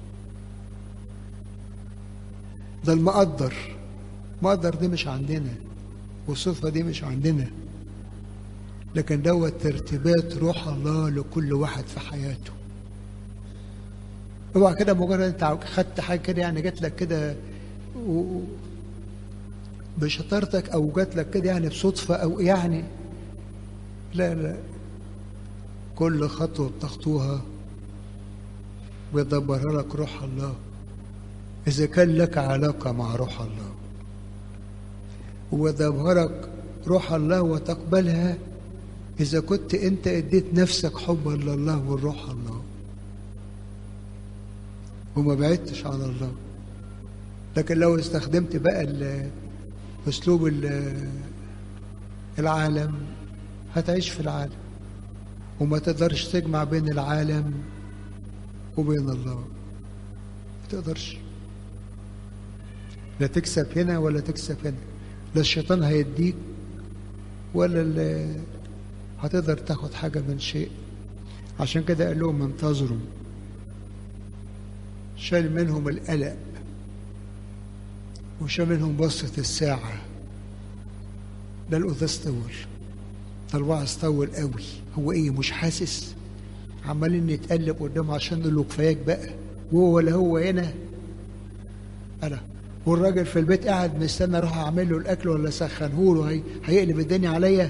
ده المقدر المقدر دي مش عندنا والصدفة دي مش عندنا لكن دوت ترتيبات روح الله لكل واحد في حياته اوعى كده مجرد انت خدت حاجه كده يعني جات لك كده و- بشطارتك او جات لك كده يعني بصدفه او يعني لا لا كل خطوه بتخطوها بيدبرها لك روح الله اذا كان لك علاقه مع روح الله ويدبرك روح الله وتقبلها إذا كنت أنت اديت نفسك حبا لله والروح الله وما بعدتش عن الله لكن لو استخدمت بقى ال- أسلوب ال- العالم هتعيش في العالم وما تقدرش تجمع بين العالم وبين الله ما تقدرش لا تكسب هنا ولا تكسب هنا لا الشيطان هيديك ولا ال- هتقدر تاخد حاجة من شيء عشان كده قال لهم انتظروا شال منهم القلق وشال منهم بصة الساعة ده القداس طول ده الوعظ طول قوي هو ايه مش حاسس عمالين نتقلب قدامه عشان نقول له كفاياك بقى وهو ولا هو هنا انا والراجل في البيت قاعد مستني اروح اعمل له الاكل ولا اسخنه له هي... هيقلب الدنيا عليا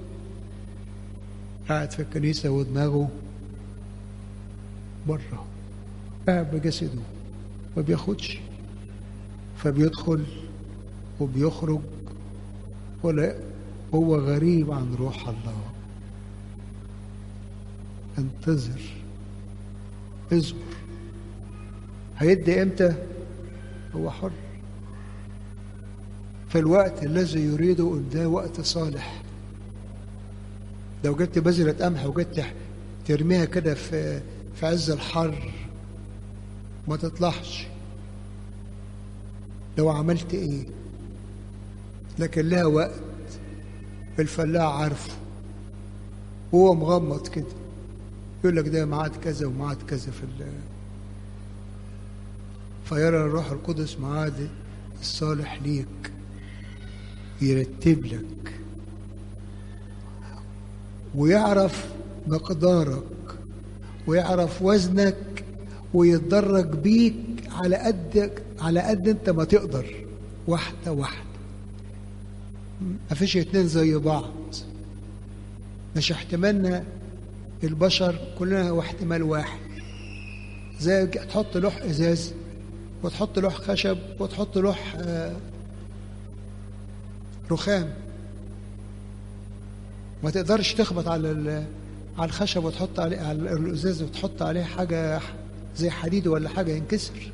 قاعد في الكنيسة ودماغه بره قاعد بجسده ما بياخدش فبيدخل وبيخرج ولا هو غريب عن روح الله انتظر اصبر هيدي امتى هو حر في الوقت الذي يريده ده وقت صالح لو جبت بذرة قمح وجبت ترميها كده في في عز الحر ما تطلعش لو عملت ايه لكن لها وقت الفلاح عارفه هو مغمض كده يقول لك ده ميعاد كذا وميعاد كذا في ال فيرى الروح القدس ميعاد الصالح ليك يرتب لك ويعرف مقدارك ويعرف وزنك ويتدرج بيك على قد على قد انت ما تقدر واحده واحده ما فيش اتنين زي بعض مش احتمالنا البشر كلنا هو احتمال واحد زي تحط لوح ازاز وتحط لوح خشب وتحط لوح آه رخام ما تقدرش تخبط على على الخشب وتحط عليه على الازاز وتحط عليه حاجه زي حديد ولا حاجه ينكسر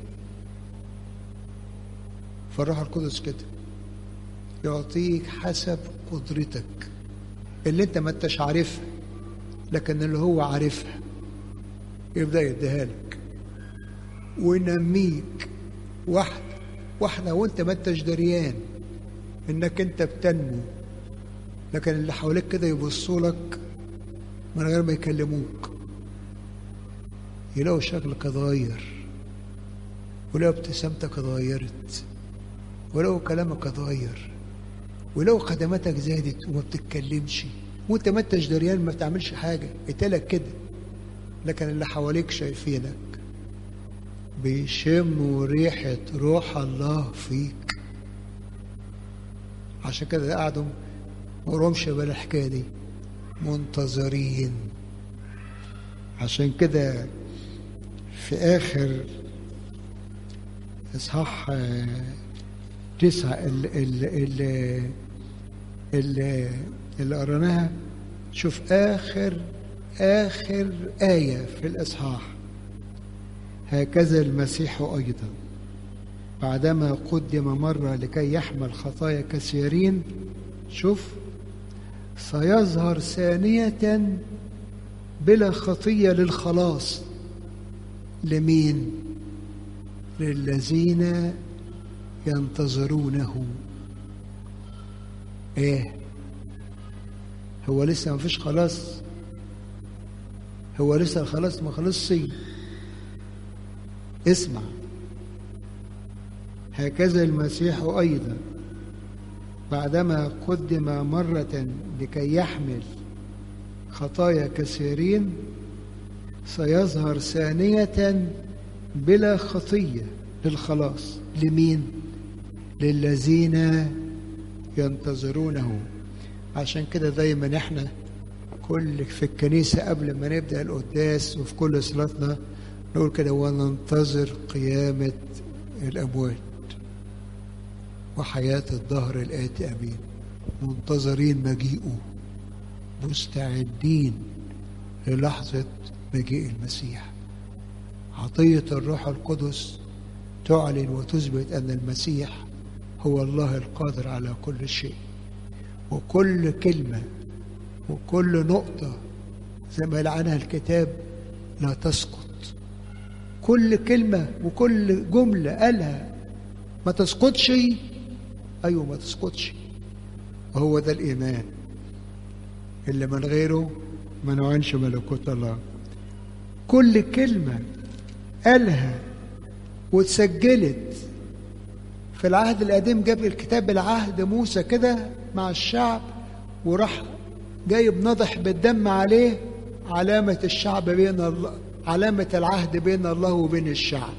فالروح القدس كده يعطيك حسب قدرتك اللي انت ما انتش عارفها لكن اللي هو عارفها يبدا يديها لك وينميك واحده واحده وانت ما انتش دريان انك انت بتنمو لكن اللي حواليك كده يبصوا لك من غير ما يكلموك يلاقوا شكلك اتغير ولقوا ابتسامتك اتغيرت ولقوا كلامك اتغير ولقوا خدماتك زادت وما بتتكلمش وانت ما انتش دريان ما بتعملش حاجه اتقالك كده لكن اللي حواليك شايفينك بيشموا ريحه روح الله فيك عشان كده قعدوا ما وراهمش بال الحكايه دي منتظرين عشان كده في اخر اصحاح تسعة اللي, اللي, اللي, اللي قرناها شوف اخر اخر آية في الاصحاح هكذا المسيح ايضا بعدما قدم مرة لكي يحمل خطايا كثيرين شوف سيظهر ثانية بلا خطية للخلاص لمين؟ للذين ينتظرونه ايه هو لسه ما فيش خلاص هو لسه الخلاص ما خلصش اسمع هكذا المسيح ايضا بعدما قدم مرة لكي يحمل خطايا كثيرين سيظهر ثانية بلا خطية للخلاص لمين؟ للذين ينتظرونه عشان كده دايما احنا كل في الكنيسة قبل ما نبدأ القداس وفي كل صلاتنا نقول كده وننتظر قيامة الأموات وحياة الظهر الآتي أمين منتظرين مجيئه مستعدين للحظة مجيء المسيح عطية الروح القدس تعلن وتثبت أن المسيح هو الله القادر على كل شيء وكل كلمة وكل نقطة زي ما لعنها الكتاب لا تسقط كل كلمة وكل جملة قالها ما تسقطش أيوة ما تسقطش وهو ده الإيمان اللي من غيره ما نوعنش ملكوت الله كل كلمة قالها واتسجلت في العهد القديم جاب الكتاب العهد موسى كده مع الشعب وراح جايب نضح بالدم عليه علامة الشعب بين الله علامة العهد بين الله وبين الشعب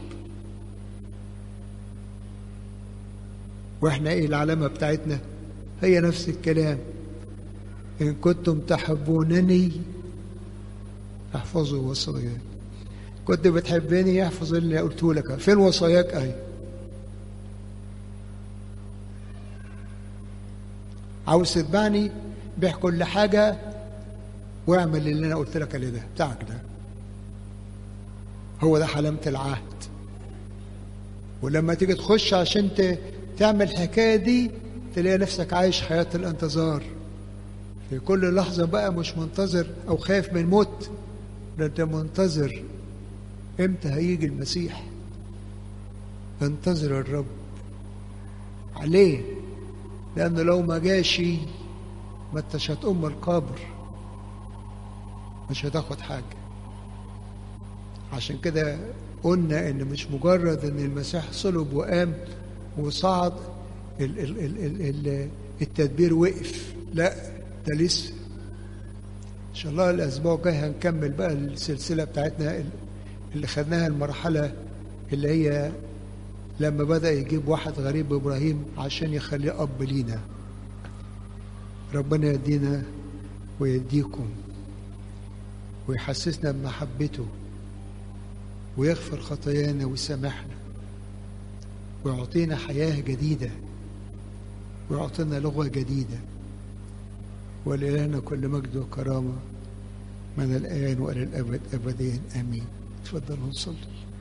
واحنا ايه العلامة بتاعتنا هي نفس الكلام إن كنتم تحبونني احفظوا وصاياي كنت بتحبني احفظ اللي قلته لك فين وصاياك اهي عاوز تتبعني بيع كل حاجة واعمل اللي انا قلت لك عليه ده بتاعك ده هو ده حلمة العهد ولما تيجي تخش عشان تعمل الحكاية دي تلاقي نفسك عايش حياة الانتظار في كل لحظة بقى مش منتظر أو خايف من الموت ده أنت منتظر إمتى هيجي المسيح انتظر الرب عليه لأنه لو ما جاشي ما انتش هتقوم القبر مش هتاخد حاجة عشان كده قلنا ان مش مجرد ان المسيح صلب وقام وصعد ال ال ال ال التدبير وقف لا ده لسه ان شاء الله الاسبوع الجاي هنكمل بقى السلسله بتاعتنا اللي خدناها المرحله اللي هي لما بدأ يجيب واحد غريب إبراهيم عشان يخليه أب لينا ربنا يدينا ويديكم ويحسسنا بمحبته ويغفر خطايانا ويسامحنا ويعطينا حياة جديدة ويعطينا لغة جديدة ولإلهنا كل مجد وكرامة من الآن وإلى الأبد أبدين آمين تفضلوا نصلي